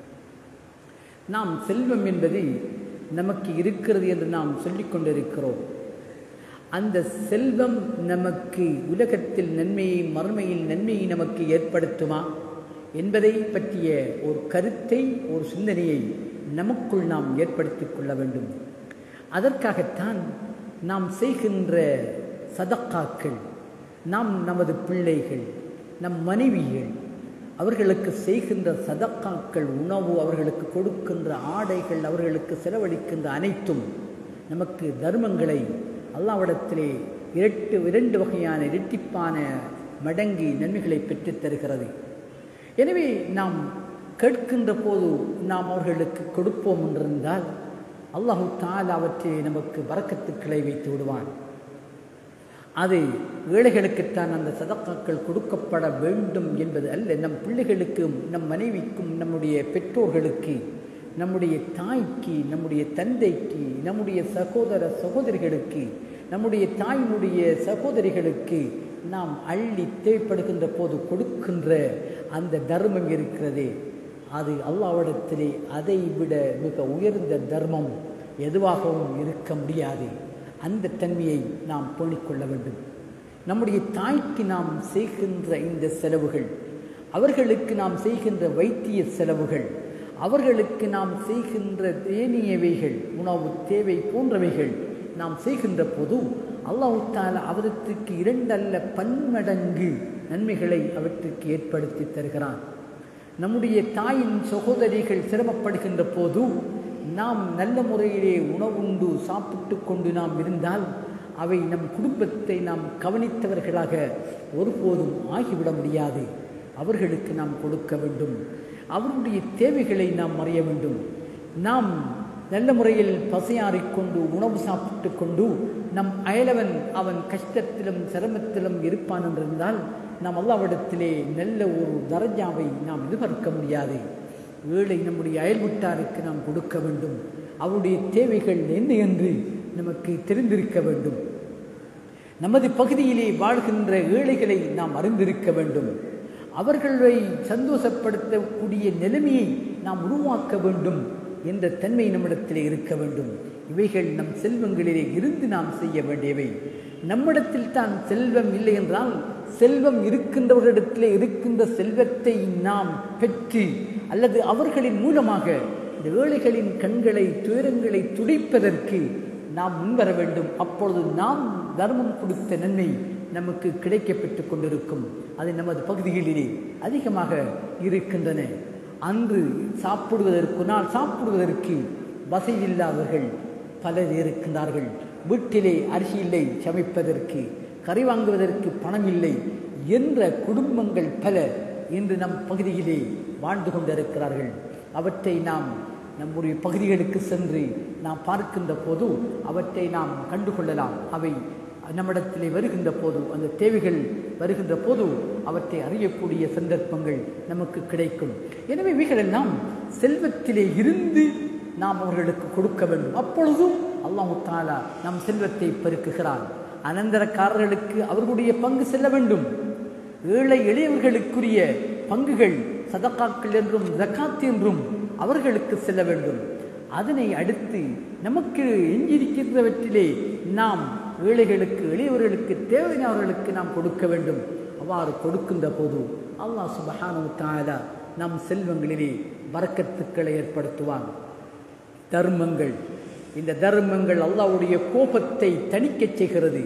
A: நாம் செல்வம் என்பது நமக்கு இருக்கிறது என்று நாம் சொல்லிக் கொண்டிருக்கிறோம் அந்த செல்வம் நமக்கு உலகத்தில் நன்மையை மறுமையில் நன்மையை நமக்கு ஏற்படுத்துமா என்பதை பற்றிய ஒரு கருத்தை ஒரு சிந்தனையை நமக்குள் நாம் ஏற்படுத்திக் கொள்ள வேண்டும் அதற்காகத்தான் நாம் செய்கின்ற சதக்காக்கள் நாம் நமது பிள்ளைகள் நம் மனைவிகள் அவர்களுக்கு செய்கின்ற சதக்காக்கள் உணவு அவர்களுக்கு கொடுக்கின்ற ஆடைகள் அவர்களுக்கு செலவழிக்கின்ற அனைத்தும் நமக்கு தர்மங்களை அல்லாவிடத்திலே இரட்டு இரண்டு வகையான இரட்டிப்பான மடங்கி நன்மைகளை பெற்றுத் தருகிறது எனவே நாம் கேட்கின்ற போது நாம் அவர்களுக்கு கொடுப்போம் என்றிருந்தால் அல்லாஹு தால் அவற்றை நமக்கு வரக்கத்துக்களை வைத்து விடுவான் அது ஏழைகளுக்குத்தான் அந்த சதக்காக்கள் கொடுக்கப்பட வேண்டும் என்பது அல்ல நம் பிள்ளைகளுக்கும் நம் மனைவிக்கும் நம்முடைய பெற்றோர்களுக்கு நம்முடைய தாய்க்கு நம்முடைய தந்தைக்கு நம்முடைய சகோதர சகோதரிகளுக்கு நம்முடைய தாயினுடைய சகோதரிகளுக்கு நாம் அள்ளி தேவைப்படுகின்ற போது கொடுக்கின்ற அந்த தர்மம் இருக்கிறதே அது அல்லாவிடத்திலே அதை விட மிக உயர்ந்த தர்மம் எதுவாகவும் இருக்க முடியாது அந்த தன்மையை நாம் பேணிக்கொள்ள வேண்டும் நம்முடைய தாய்க்கு நாம் செய்கின்ற இந்த செலவுகள் அவர்களுக்கு நாம் செய்கின்ற வைத்திய செலவுகள் அவர்களுக்கு நாம் செய்கின்ற தேனியவைகள் உணவு தேவை போன்றவைகள் நாம் செய்கின்ற போது அல்லாஹால அவற்றுக்கு இரண்டல்ல பன்மடங்கு நன்மைகளை அவற்றுக்கு ஏற்படுத்தி தருகிறான் நம்முடைய தாயின் சகோதரிகள் சிரமப்படுகின்ற போது நாம் நல்ல முறையிலே உணவுண்டு சாப்பிட்டு கொண்டு நாம் இருந்தால் அவை நம் குடும்பத்தை நாம் கவனித்தவர்களாக ஒருபோதும் ஆகிவிட முடியாது அவர்களுக்கு நாம் கொடுக்க வேண்டும் அவருடைய தேவைகளை நாம் அறிய வேண்டும் நாம் நல்ல முறையில் பசியாறிக்கொண்டு உணவு சாப்பிட்டு கொண்டு நம் அயலவன் அவன் கஷ்டத்திலும் சிரமத்திலும் இருப்பான் என்றிருந்தால் நாம் அல்லாவிடத்திலே நல்ல ஒரு தரஜாவை நாம் எதிர்பார்க்க முடியாது ஏழை நம்முடைய அயல்விட்டாருக்கு நாம் கொடுக்க வேண்டும் அவருடைய தேவைகள் என்ன என்று நமக்கு தெரிந்திருக்க வேண்டும் நமது பகுதியிலே வாழ்கின்ற ஏழைகளை நாம் அறிந்திருக்க வேண்டும் அவர்களை சந்தோஷப்படுத்தக்கூடிய நிலைமையை நாம் உருவாக்க வேண்டும் என்ற தன்மை நம்மிடத்திலே இருக்க வேண்டும் இவைகள் நம் செல்வங்களிலே இருந்து நாம் செய்ய வேண்டியவை நம்மிடத்தில் தான் செல்வம் இல்லை என்றால் செல்வம் இருக்கின்றவர்களிடத்திலே இருக்கின்ற செல்வத்தை நாம் பெற்று அல்லது அவர்களின் மூலமாக இந்த ஏழைகளின் கண்களை துயரங்களை துடைப்பதற்கு நாம் முன்வர வேண்டும் அப்பொழுது நாம் தர்மம் கொடுத்த நன்மை நமக்கு கிடைக்கப்பெற்றுக் கொண்டிருக்கும் அது நமது பகுதிகளிலே அதிகமாக இருக்கின்றன அன்று சாப்பிடுவதற்கு நாள் சாப்பிடுவதற்கு வசதியில்லாதவர்கள் பலர் இருக்கின்றார்கள் வீட்டிலே அரிசி இல்லை சமைப்பதற்கு கறி வாங்குவதற்கு பணம் இல்லை என்ற குடும்பங்கள் பல இன்று நம் பகுதியிலே வாழ்ந்து கொண்டிருக்கிறார்கள் அவற்றை நாம் நம்முடைய பகுதிகளுக்கு சென்று நாம் பார்க்கின்ற போது அவற்றை நாம் கண்டுகொள்ளலாம் அவை நம்மிடத்திலே வருகின்ற போது அந்த தேவைகள் வருகின்ற போது அவற்றை அறியக்கூடிய சந்தர்ப்பங்கள் நமக்கு கிடைக்கும் எனவே இவைகளெல்லாம் செல்வத்திலே இருந்து நாம் அவர்களுக்கு கொடுக்க வேண்டும் அப்பொழுதும் அல்லாஹு தாலா நம் செல்வத்தை பெருக்குகிறான் அனந்தரக்காரர்களுக்கு அவர்களுடைய பங்கு செல்ல வேண்டும் ஏழை எளியவர்களுக்குரிய பங்குகள் சதக்காக்கள் என்றும் ஜக்காத் என்றும் அவர்களுக்கு செல்ல வேண்டும் அதனை அடுத்து நமக்கு எஞ்சியிருக்கின்றவற்றிலே நாம் ஏழைகளுக்கு எளியவர்களுக்கு தேவையானவர்களுக்கு நாம் கொடுக்க வேண்டும் அவ்வாறு கொடுக்கின்ற போது அல்லாஹ் சுபஹானு தாலா நம் செல்வங்களிலே வரக்கத்துக்களை ஏற்படுத்துவான் தர்மங்கள் இந்த தர்மங்கள் அல்லாஹ்வுடைய கோபத்தை தணிக்கச் செய்கிறது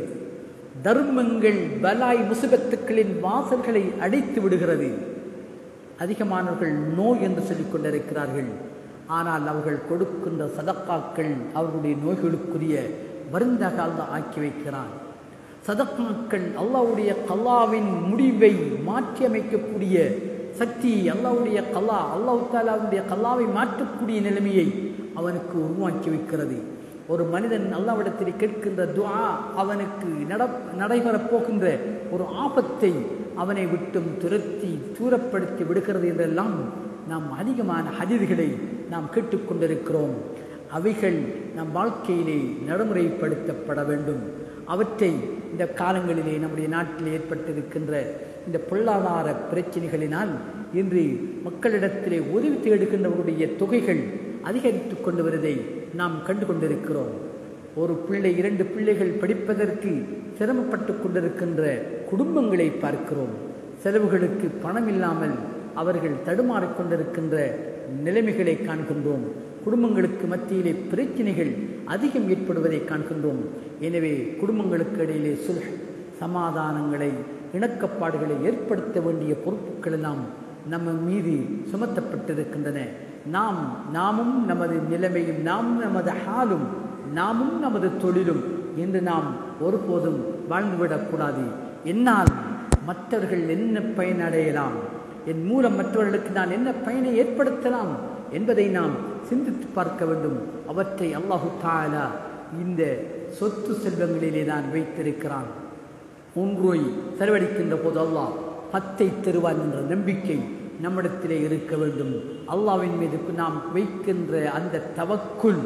A: தர்மங்கள் பலாய் முசுபத்துக்களின் வாசல்களை அடைத்து விடுகிறது அதிகமானவர்கள் நோய் என்று சொல்லிக் கொண்டிருக்கிறார்கள் ஆனால் அவர்கள் கொடுக்கின்ற சதக்காக்கள் அவர்களுடைய நோய்களுக்குரிய மருந்தாக அல்லாஹ் ஆக்கி வைக்கிறான் சதக்காக்கள் அல்லாஹ்வுடைய கல்லாவின் முடிவை மாற்றி அமைக்கக்கூடிய சக்தி அல்லாஹ்வுடைய கல்லா அல்லாஹ் தாலாவுடைய கல்லாவை மாற்றக்கூடிய நிலைமையை அவனுக்கு உருவாக்கி வைக்கிறது ஒரு மனிதன் அல்லாவிடத்தில் கேட்கின்ற துஆ அவனுக்கு நட நடைபெறப் போகின்ற ஒரு ஆபத்தை அவனை விட்டும் துரத்தி தூரப்படுத்தி விடுகிறது என்றெல்லாம் நாம் அதிகமான ஹதீதுகளை நாம் கேட்டுக்கொண்டிருக்கிறோம் அவைகள் நம் வாழ்க்கையிலே நடைமுறைப்படுத்தப்பட வேண்டும் அவற்றை இந்த காலங்களிலே நம்முடைய நாட்டில் ஏற்பட்டிருக்கின்ற இந்த பொருளாதார பிரச்சனைகளினால் இன்று மக்களிடத்திலே உதவி தேடுகின்றவருடைய தொகைகள் அதிகரித்து கொண்டு வருவதை நாம் கண்டு கொண்டிருக்கிறோம் ஒரு பிள்ளை இரண்டு பிள்ளைகள் படிப்பதற்கு சிரமப்பட்டு கொண்டிருக்கின்ற குடும்பங்களை பார்க்கிறோம் செலவுகளுக்கு பணம் இல்லாமல் அவர்கள் தடுமாறிக் கொண்டிருக்கின்ற நிலைமைகளை காண்கின்றோம் குடும்பங்களுக்கு மத்தியிலே பிரச்சனைகள் அதிகம் ஏற்படுவதை காண்கின்றோம் எனவே குடும்பங்களுக்கு இடையிலே சுல்ஹ் சமாதானங்களை இணக்கப்பாடுகளை ஏற்படுத்த வேண்டிய பொறுப்புகள் எல்லாம் நம்ம மீது சுமத்தப்பட்டிருக்கின்றன நாம் நாமும் நமது நிலைமையும் நாமும் நமது ஹாலும் நாமும் நமது தொழிலும் என்று நாம் ஒருபோதும் வாழ்ந்துவிடக்கூடாது என்னால் மற்றவர்கள் என்ன பயனடையலாம் என் மூலம் மற்றவர்களுக்கு நான் என்ன பயனை ஏற்படுத்தலாம் என்பதை நாம் சிந்தித்து பார்க்க வேண்டும் அவற்றை அல்லாஹு தாலா இந்த சொத்து செல்வங்களிலே தான் வைத்திருக்கிறான் ஒன்றை செலவழிக்கின்ற போது அல்லாஹ் பத்தை தருவான் என்ற நம்பிக்கை நம்மிடத்திலே இருக்க வேண்டும் அல்லாவின் மீது நாம் வைக்கின்ற அந்த தவக்குள்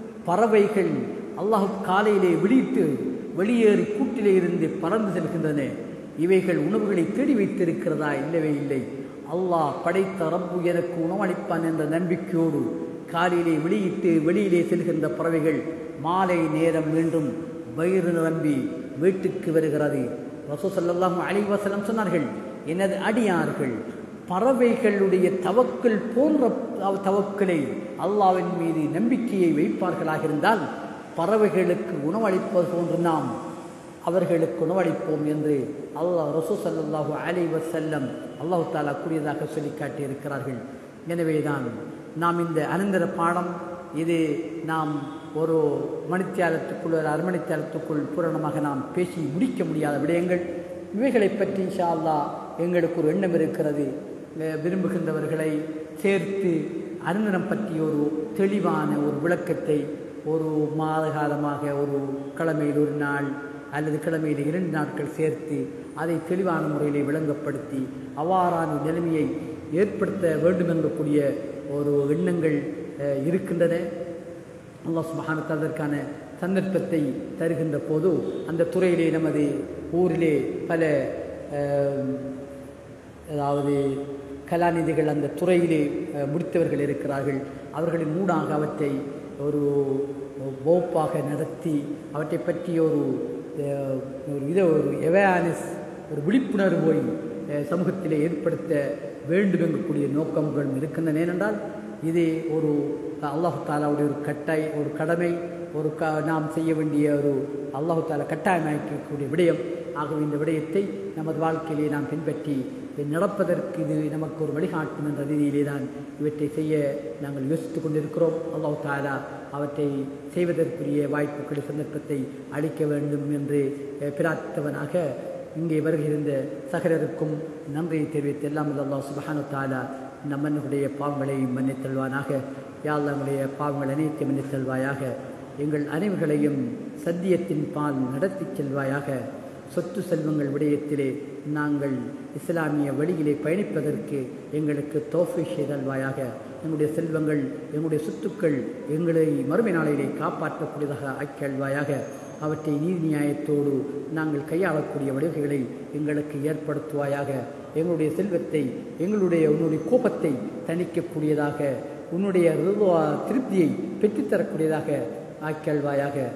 A: பறவைகள் அல்லாஹ் காலையிலே விழித்து வெளியேறி கூட்டிலே இருந்து பறந்து செல்கின்றன இவைகள் உணவுகளை தேடி வைத்திருக்கிறதா இல்லவே இல்லை அல்லாஹ் படைத்த ரப்பு எனக்கு உணவளிப்பான் என்ற நம்பிக்கையோடு காலையிலே வெளியிட்டு வெளியிலே செல்கின்ற பறவைகள் மாலை நேரம் மீண்டும் வயிறு நிரம்பி வீட்டுக்கு வருகிறது ரசூசல்லாஹும் அலிவாசலம் சொன்னார்கள் எனது அடியார்கள் பறவைகளுடைய தவக்கல் போன்ற தவ- தவக்கலை அல்லாவின் மீது நம்பிக்கையை வைப்பார்களாக இருந்தால் பறவைகளுக்கு உணவளிப்பது போன்று நாம் அவர்களுக்கு உணவளிப்போம் என்று அல்லாஹ் ரசூ சல்லாஹூ அலி வசல்லம் அல்லாஹு தாலா கூறியதாக சொல்லி காட்டியிருக்கிறார்கள் எனவேதான் நாம் இந்த அனந்தர பாடம் இது நாம் ஒரு மணித்தியாலத்துக்குள் ஒரு அரமணித்தியாலத்துக்குள் பூரணமாக நாம் பேசி முடிக்க முடியாத விடயங்கள் இவைகளை பற்றி இன்ஷா அல்லாஹ் எங்களுக்கு ஒரு எண்ணம் இருக்கிறது அஹ் விரும்புகின்றவர்களை சேர்த்து அருந்தனம் பற்றிய ஒரு தெளிவான ஒரு விளக்கத்தை ஒரு மாத காலமாக ஒரு கிழமையில் ஒரு நாள் அல்லது கிழமையில் இரண்டு நாட்கள் சேர்த்து அதை தெளிவான முறையிலே விளங்கப்படுத்தி அவ்வாறான நிலைமையை ஏற்படுத்த வேண்டும் என்றக்கூடிய ஒரு எண்ணங்கள் அஹ், இருக்கின்றன அல்லாஹ் சுபஹானத்து அதற்கான சந்தர்ப்பத்தை தருகின்ற போது அந்த துறையிலே நமது ஊரிலே பல அஹ், அதாவது கலாநிதிகள் அந்த துறையிலே அஹ், முடித்தவர்கள் இருக்கிறார்கள் அவர்களின் மூடாக அவற்றை ஒரு வகுப்பாக நடத்தி அவற்றை பற்றி ஒரு அஹ், ஒரு இதை ஒரு அவேர்னஸ் ஒரு விழிப்புணர்வை அஹ், சமூகத்திலே ஏற்படுத்த வேண்டும் என்கக்கூடிய நோக்கங்களும் இருக்கின்றன ஏனென்றால் இது ஒரு அல்லாஹு தாலாவுடைய ஒரு கட்டாய் ஒரு கடமை ஒரு க நாம் செய்ய வேண்டிய ஒரு அல்லாஹு தாலா கட்டாயமாக்கக்கூடிய விடயம் ஆகவே இந்த விடயத்தை நமது வாழ்க்கையிலே நாம் பின்பற்றி நடப்பதற்கு இது நமக்கு ஒரு வழிகாட்டும் என்ற ரீதியிலே தான் இவற்றை செய்ய நாங்கள் யோசித்துக் கொண்டிருக்கிறோம் அல்லாஹு தாலா அவற்றை செய்வதற்குரிய வாய்ப்புகளை சந்தர்ப்பத்தை அளிக்க வேண்டும் என்று அஹ், பிரார்த்தவனாக இங்கே வருகின்ற சகரருக்கும் நன்றியை தெரிவித்து எல்லாம் அல்லாஹ் சுபஹானு தாலா நம்மனுடைய பாவங்களை மன்னித்தல்வானாக யாழ் நம்முடைய பாவங்கள் அனைத்து மன்னித்தல்வாயாக எங்கள் அனைவர்களையும் சத்தியத்தின் பால் நடத்திச் செல்வாயாக சொத்து செல்வங்கள் விடயத்திலே நாங்கள் இஸ்லாமிய வழியிலே பயணிப்பதற்கு எங்களுக்கு தோஃபை செய்தல்வாயாக எங்களுடைய செல்வங்கள் எங்களுடைய சொத்துக்கள் எங்களை மறுமை நாளிலே காப்பாற்றக்கூடியதாக ஆக்கியல்வாயாக அவற்றை நீதி நியாயத்தோடு நாங்கள் கையாளக்கூடிய வடிவகைகளை எங்களுக்கு ஏற்படுத்துவாயாக எங்களுடைய செல்வத்தை எங்களுடைய உன்னுடைய கோபத்தை தணிக்கக்கூடியதாக உன்னுடைய ரிதுவா திருப்தியை பெற்றுத்தரக்கூடியதாக ஆக்கியல்வாயாக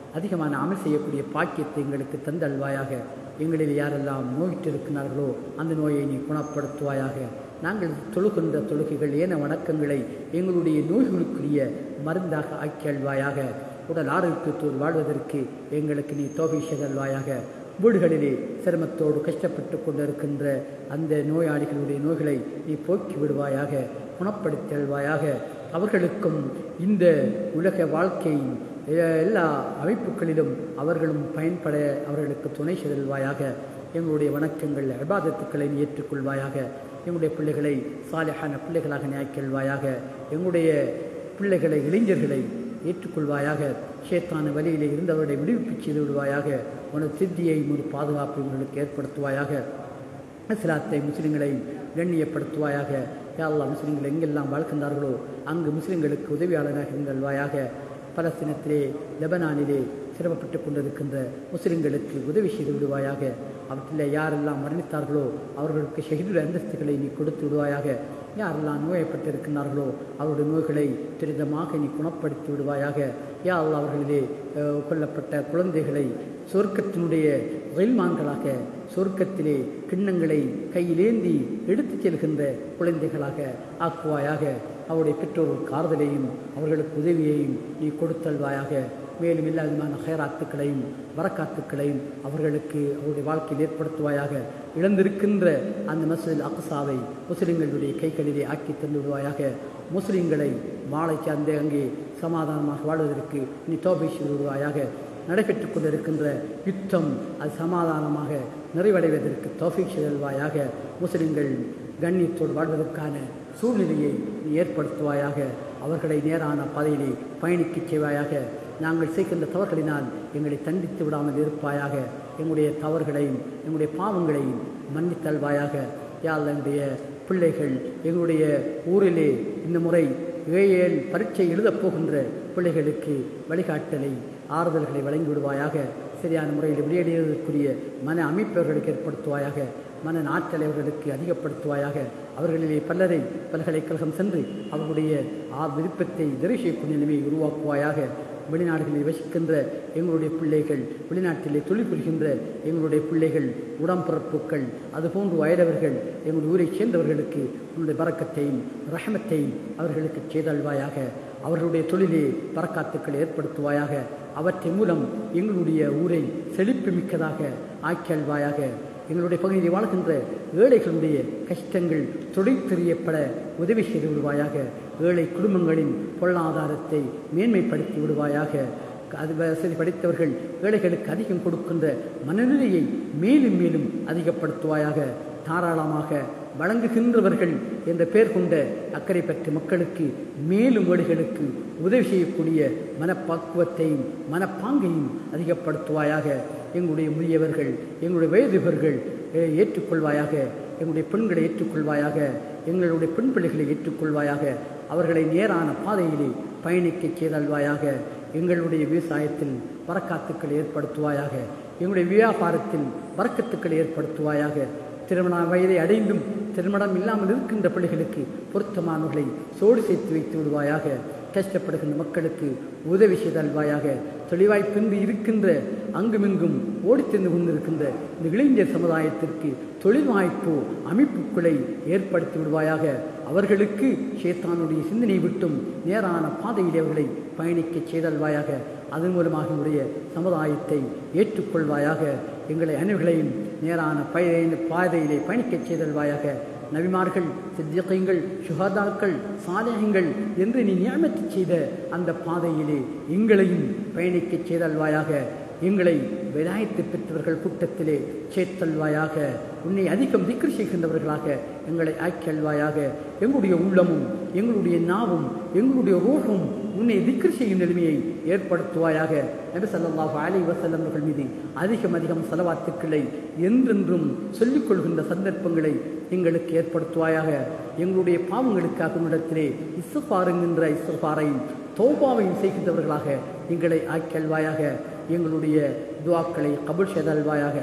A: அதிகமான அமல் செய்யக்கூடிய பாக்கியத்தை எங்களுக்கு தந்தல்வாயாக எங்களில் யாரெல்லாம் நோயிட்டிருக்கிறார்களோ அந்த நோயை நீ குணப்படுத்துவாயாக நாங்கள் தொழுகின்ற தொழுகைகள் ஏன வணக்கங்களை எங்களுடைய நோய்களுக்குரிய மருந்தாக ஆக்கியல்வாயாக உடல் ஆரோக்கியத்தோடு வாழ்வதற்கு எங்களுக்கு நீ தோகை செல்வாயாக வீடுகளிலே சிரமத்தோடு கஷ்டப்பட்டு கொண்டிருக்கின்ற அந்த நோயாளிகளுடைய நோய்களை நீ போக்கி விடுவாயாக குணப்படுத்தல்வாயாக அவர்களுக்கும் இந்த உலக வாழ்க்கையின் எல்லா அமைப்புகளிலும் அவர்களும் பயன்பட அவர்களுக்கு துணை செல்வாயாக எங்களுடைய வணக்கங்கள் அபாதத்துக்களை நீ ஏற்றுக்கொள்வாயாக எங்களுடைய பிள்ளைகளை சாலையான பிள்ளைகளாக நியாய்க்கொள்வாயாக எங்களுடைய பிள்ளைகளை இளைஞர்களை ஏற்றுக்கொள்வாயாக சேத்தான வழியிலே இருந்தவர்களை விடுவிப்பு செய்து விடுவாயாக உனது சித்தியை ஒரு பாதுகாப்பு இவர்களுக்கு ஏற்படுத்துவாயாக இஸ்லாத்தை முஸ்லிம்களை கண்ணியப்படுத்துவாயாக யாழ்லா முஸ்லிம்கள் எங்கெல்லாம் வாழ்கின்றார்களோ அங்கு முஸ்லிம்களுக்கு உதவியாளராக இருந்தல்வாயாக பலஸ்தீனத்திலே லெபனானிலே சிரமப்பட்டு கொண்டிருக்கின்ற முஸ்லிம்களுக்கு உதவி செய்து விடுவாயாக அவற்றில் யாரெல்லாம் மரணித்தார்களோ அவர்களுக்கு ஷஹீதுடைய அந்தஸ்துகளை நீ கொடுத்து விடுவாயாக யாரெல்லாம் நோயப்பட்டிருக்கிறார்களோ அவருடைய நோய்களை துரிதமாக நீ குணப்படுத்தி விடுவாயாக யா அல்லா அவர்களிலே அஹ், கொல்லப்பட்ட குழந்தைகளை சொர்க்கத்தினுடைய வெல்மான்களாக சொர்க்கத்திலே கிண்ணங்களை கையிலேந்தி எடுத்துச் செல்கின்ற குழந்தைகளாக ஆக்குவாயாக அவருடைய பெற்றோர்களுக்கு ஆறுதலையும் அவர்களுக்கு உதவியையும் நீ கொடுத்தல்வாயாக மேலும் எல்லா விதமான ஹேராத்துக்களையும் வரக்காத்துக்களையும் அவர்களுக்கு அவருடைய வாழ்க்கையில் ஏற்படுத்துவாயாக இழந்திருக்கின்ற அந்த மசூல் அக்சாவை முஸ்லிம்களுடைய கைகளிலே ஆக்கி தந்து விடுவாயாக முஸ்லிம்களை வாழை சார்ந்து அங்கே சமாதானமாக வாழ்வதற்கு நீ தோபை செய்து விடுவாயாக நடைபெற்றுக் கொண்டிருக்கின்ற யுத்தம் அது சமாதானமாக நிறைவடைவதற்கு தோஃபிக் செல்வாயாக முஸ்லிம்கள் கண்ணியத்தோடு வாழ்வதற்கான சூழ்நிலையை நீ ஏற்படுத்துவாயாக அவர்களை நேரான பாதையிலே பயணிக்கச் செய்வாயாக நாங்கள் செய்கின்ற தவறுகளினால் எங்களை தண்டித்து விடாமல் இருப்பாயாக எங்களுடைய தவறுகளையும் எங்களுடைய பாவங்களையும் மன்னித்தல்வாயாக யாழ் எங்களுடைய பிள்ளைகள் எங்களுடைய ஊரிலே இந்த முறை ஏழு பரீட்சை எழுதப் போகின்ற பிள்ளைகளுக்கு வழிகாட்டலை ஆறுதல்களை வழங்கி விடுவாயாக சரியான முறையில் வெளியேறுவதற்குரிய மன அமைப்பவர்களுக்கு ஏற்படுத்துவாயாக மன ஆற்றலை அவர்களுக்கு அதிகப்படுத்துவாயாக அவர்களிலே பலரை பல்கலைக்கழகம் சென்று அவர்களுடைய ஆ விருப்பத்தை நிறைவேற்றக்கூடிய நிலைமையை உருவாக்குவாயாக வெளிநாடுகளில் வசிக்கின்ற எங்களுடைய பிள்ளைகள் வெளிநாட்டிலே தொழில் புரிகின்ற எங்களுடைய பிள்ளைகள் உடம்பிறப்புக்கள் அதுபோன்று வயதவர்கள் எங்களுடைய ஊரைச் சேர்ந்தவர்களுக்கு உன்னுடைய பறக்கத்தையும் ரஹமத்தையும் அவர்களுக்கு செய்தல்வாயாக அவர்களுடைய தொழிலே பறக்காத்துக்களை ஏற்படுத்துவாயாக அவற்றின் மூலம் எங்களுடைய ஊரை செழிப்பு மிக்கதாக ஆக்கியல்வாயாக எங்களுடைய பகுதியில் வாழ்கின்ற ஏழைகளுடைய கஷ்டங்கள் துடைத்தெறியப்பட உதவி செய்து விடுவாயாக ஏழை குடும்பங்களின் பொருளாதாரத்தை மேன்மைப்படுத்தி விடுவாயாக அது வசதி படித்தவர்கள் ஏழைகளுக்கு அதிகம் கொடுக்கின்ற மனநிலையை மேலும் மேலும் அதிகப்படுத்துவாயாக தாராளமாக வழங்குகின்றவர்கள் என்ற பெயர் கொண்ட அக்கறை பெற்ற மக்களுக்கு மேலும் ஏழைகளுக்கு உதவி செய்யக்கூடிய மனப்பக்குவத்தையும் மனப்பாங்கையும் அதிகப்படுத்துவாயாக எங்களுடைய முதியவர்கள் எங்களுடைய வயதுவர்கள் அஹ், ஏற்றுக்கொள்வாயாக எங்களுடைய பெண்களை ஏற்றுக்கொள்வாயாக எங்களுடைய பெண் பிள்ளைகளை ஏற்றுக்கொள்வாயாக அவர்களை நேரான பாதையிலே பயணிக்கச் செய்தல்வாயாக எங்களுடைய விவசாயத்தில் வரக்காத்துக்களை ஏற்படுத்துவாயாக எங்களுடைய வியாபாரத்தில் வரக்கத்துக்களை ஏற்படுத்துவாயாக திருமண வயதை அடைந்தும் திருமணம் இல்லாமல் இருக்கின்ற பிள்ளைகளுக்கு பொருத்தமானவர்களை சோடு சேர்த்து வைத்து விடுவாயாக கஷ்டப்படுகின்ற மக்களுக்கு உதவி செய்தல்வாயாக தெளிவாய் பின்பு இருக்கின்ற அங்குமிங்கும் ஓடித் தின்று கொண்டிருக்கின்ற இந்த இளைஞர் சமுதாயத்திற்கு தொழில் வாய்ப்பு அமைப்புகளை ஏற்படுத்தி விடுவாயாக அவர்களுக்கு சேத்தானுடைய சிந்தனை விட்டும் நேரான பாதையில் அவர்களை பயணிக்கச் செய்தல்வாயாக அதன் மூலமாக என்னுடைய சமுதாயத்தை ஏற்றுக்கொள்வாயாக எங்களை அனைவர்களையும் நேரான பய பாதையிலே பயணிக்கச் செய்தல்வாயாக நபிமார்கள் சித்தியங்கள் சுகதாக்கள் சாலையங்கள் என்று நீ நியமித்து செய்த அந்த பாதையிலே எங்களையும் பயணிக்கச் செய்தல்வாயாக எங்களை விலாயத்து பெற்றவர்கள் கூட்டத்திலே சேர்த்தல்வாயாக உன்னை அதிகம் திக்ரு செய்கின்றவர்களாக எங்களை ஆக்கியல்வாயாக எங்களுடைய உள்ளமும் எங்களுடைய நாவும் எங்களுடைய ரூஹும் உன்னை திக்ரு செய்யும் நிலைமையை ஏற்படுத்துவாயாக நபி ஸல்லல்லாஹு அலைஹி வஸல்லம் அவர்கள் மீது அதிகம் அதிகம் செலவாத்துக்களை என்றென்றும் சொல்லிக் கொள்கின்ற சந்தர்ப்பங்களை எங்களுக்கு ஏற்படுத்துவாயாக எங்களுடைய பாவங்களுக்காக உன்னிடத்திலே இசுபாருங்கின்ற இசுபாரையும் தௌபாவையும் செய்கின்றவர்களாக எங்களை ஆக்கியல்வாயாக எங்களுடைய துவாக்களை கபுல் செய்தல்வாயாக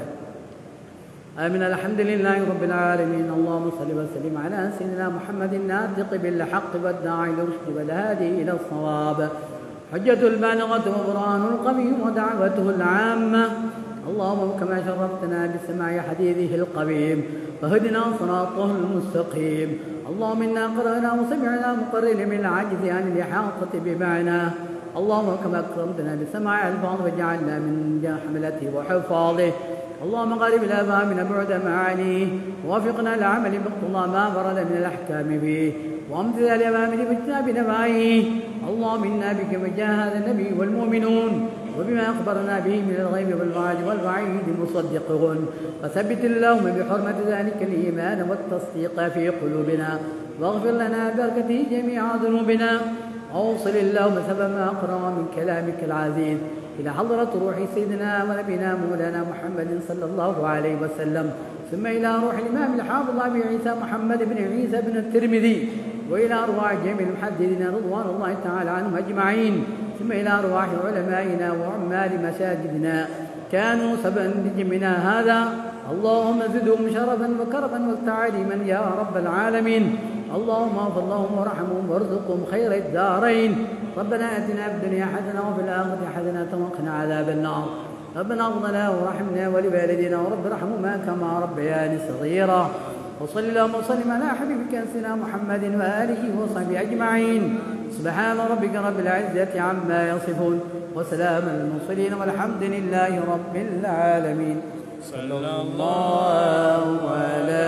A: آمين الحمد لله رب العالمين اللهم صل وسلم على سيدنا محمد الناطق بالحق والداعي للرشد والهادي إلى الصواب حجة البالغة وبرهان القوي ودعوته العامة اللهم كما شرفتنا بسماع حديثه القويم فهدنا صراطه المستقيم اللهم انا قرانا وسمعنا مقرن من العجز عن الاحاطه بمعناه اللهم كما اكرمتنا بسماع الفاظ وجعلنا من حملته وحفاظه اللهم غالب الافهام بعد معانيه ووفقنا للعمل باقتضى ما ورد من الاحكام فيه وامتثال الامامر باجتناب نواهيه اللهم انا بك وجاه هذا النبي والمؤمنون وبما أخبرنا به من الغيب والوعد والوعيد مصدقون فثبت اللهم بحرمة ذلك الإيمان والتصديق في قلوبنا واغفر لنا بركته جميع ذنوبنا أوصل اللهم سبب ما أقرأ من كلامك العزيز إلى حضرة روح سيدنا ونبينا مولانا محمد صلى الله عليه وسلم ثم إلى روح الإمام الحافظ أبي عيسى محمد بن عيسى بن الترمذي وإلى أرواح جميع المحدثين رضوان الله تعالى عنهم أجمعين ثم إلى أرواح علمائنا وعمال مساجدنا كانوا سببا لجمعنا هذا اللهم زدهم شرفا وكرما وتعاليما يا رب العالمين اللهم اغفر لهم وارحمهم وارزقهم خير الدارين ربنا اتنا في الدنيا حسنه وفي الاخره حسنه وقنا عذاب النار ربنا اغفر ورحمنا ولوالدينا ورب ارحمهما كما ربياني صغيرا وصل اللهم وسلم على حبيبك سيدنا محمد واله وصحبه اجمعين سبحان ربك رب العزه عما يصفون وسلام على المرسلين والحمد لله رب العالمين صلى الله على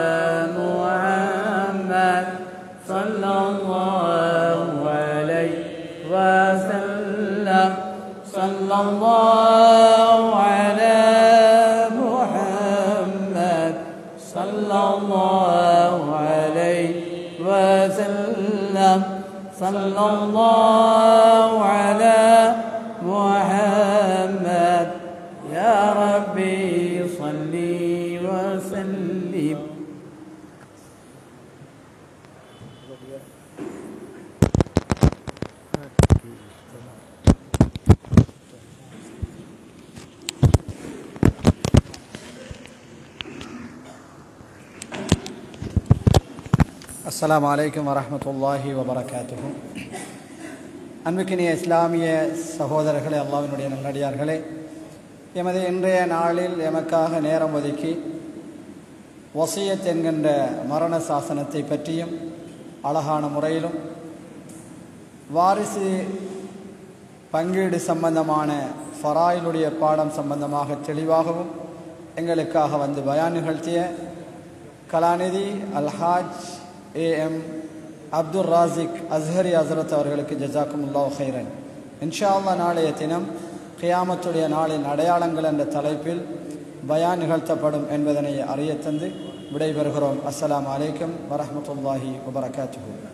A: محمد صلى الله عليه وسلم صلى الله على محمد صلى الله عليه وسلم صلى الله على محمد يا ربي صل وسلم
C: அஸ்ஸலாமு அலைக்கும் வரஹ்மத்துல்லாஹி வபரகாத்துஹு அன்புக்கினிய இஸ்லாமிய சகோதரர்களே அல்லாவினுடைய நல்லடியார்களே எமது இன்றைய நாளில் எமக்காக நேரம் ஒதுக்கி வசியத் என்கின்ற மரண சாசனத்தை பற்றியும் அழகான முறையிலும் வாரிசு பங்கீடு சம்பந்தமான ஃபராயிலுடைய பாடம் சம்பந்தமாக தெளிவாகவும் எங்களுக்காக வந்து பயான் நிகழ்த்திய கலாநிதி அல்ஹாஜ் ஏ எம் அப்துல் ராசிக் அஸ்ஹரி ஹசரத் அவர்களுக்கு ஜஜாக்கும் உல்லா ஹைரன் இன்ஷா அல்லா நாளைய தினம் கியாமத்துடைய நாளின் அடையாளங்கள் என்ற தலைப்பில் பயான் நிகழ்த்தப்படும் என்பதனை அறிய தந்து விடைபெறுகிறோம் அஸ்ஸலாமு அலைக்கும் வரஹ்மத்துல்லாஹி வபரகாத்துஹு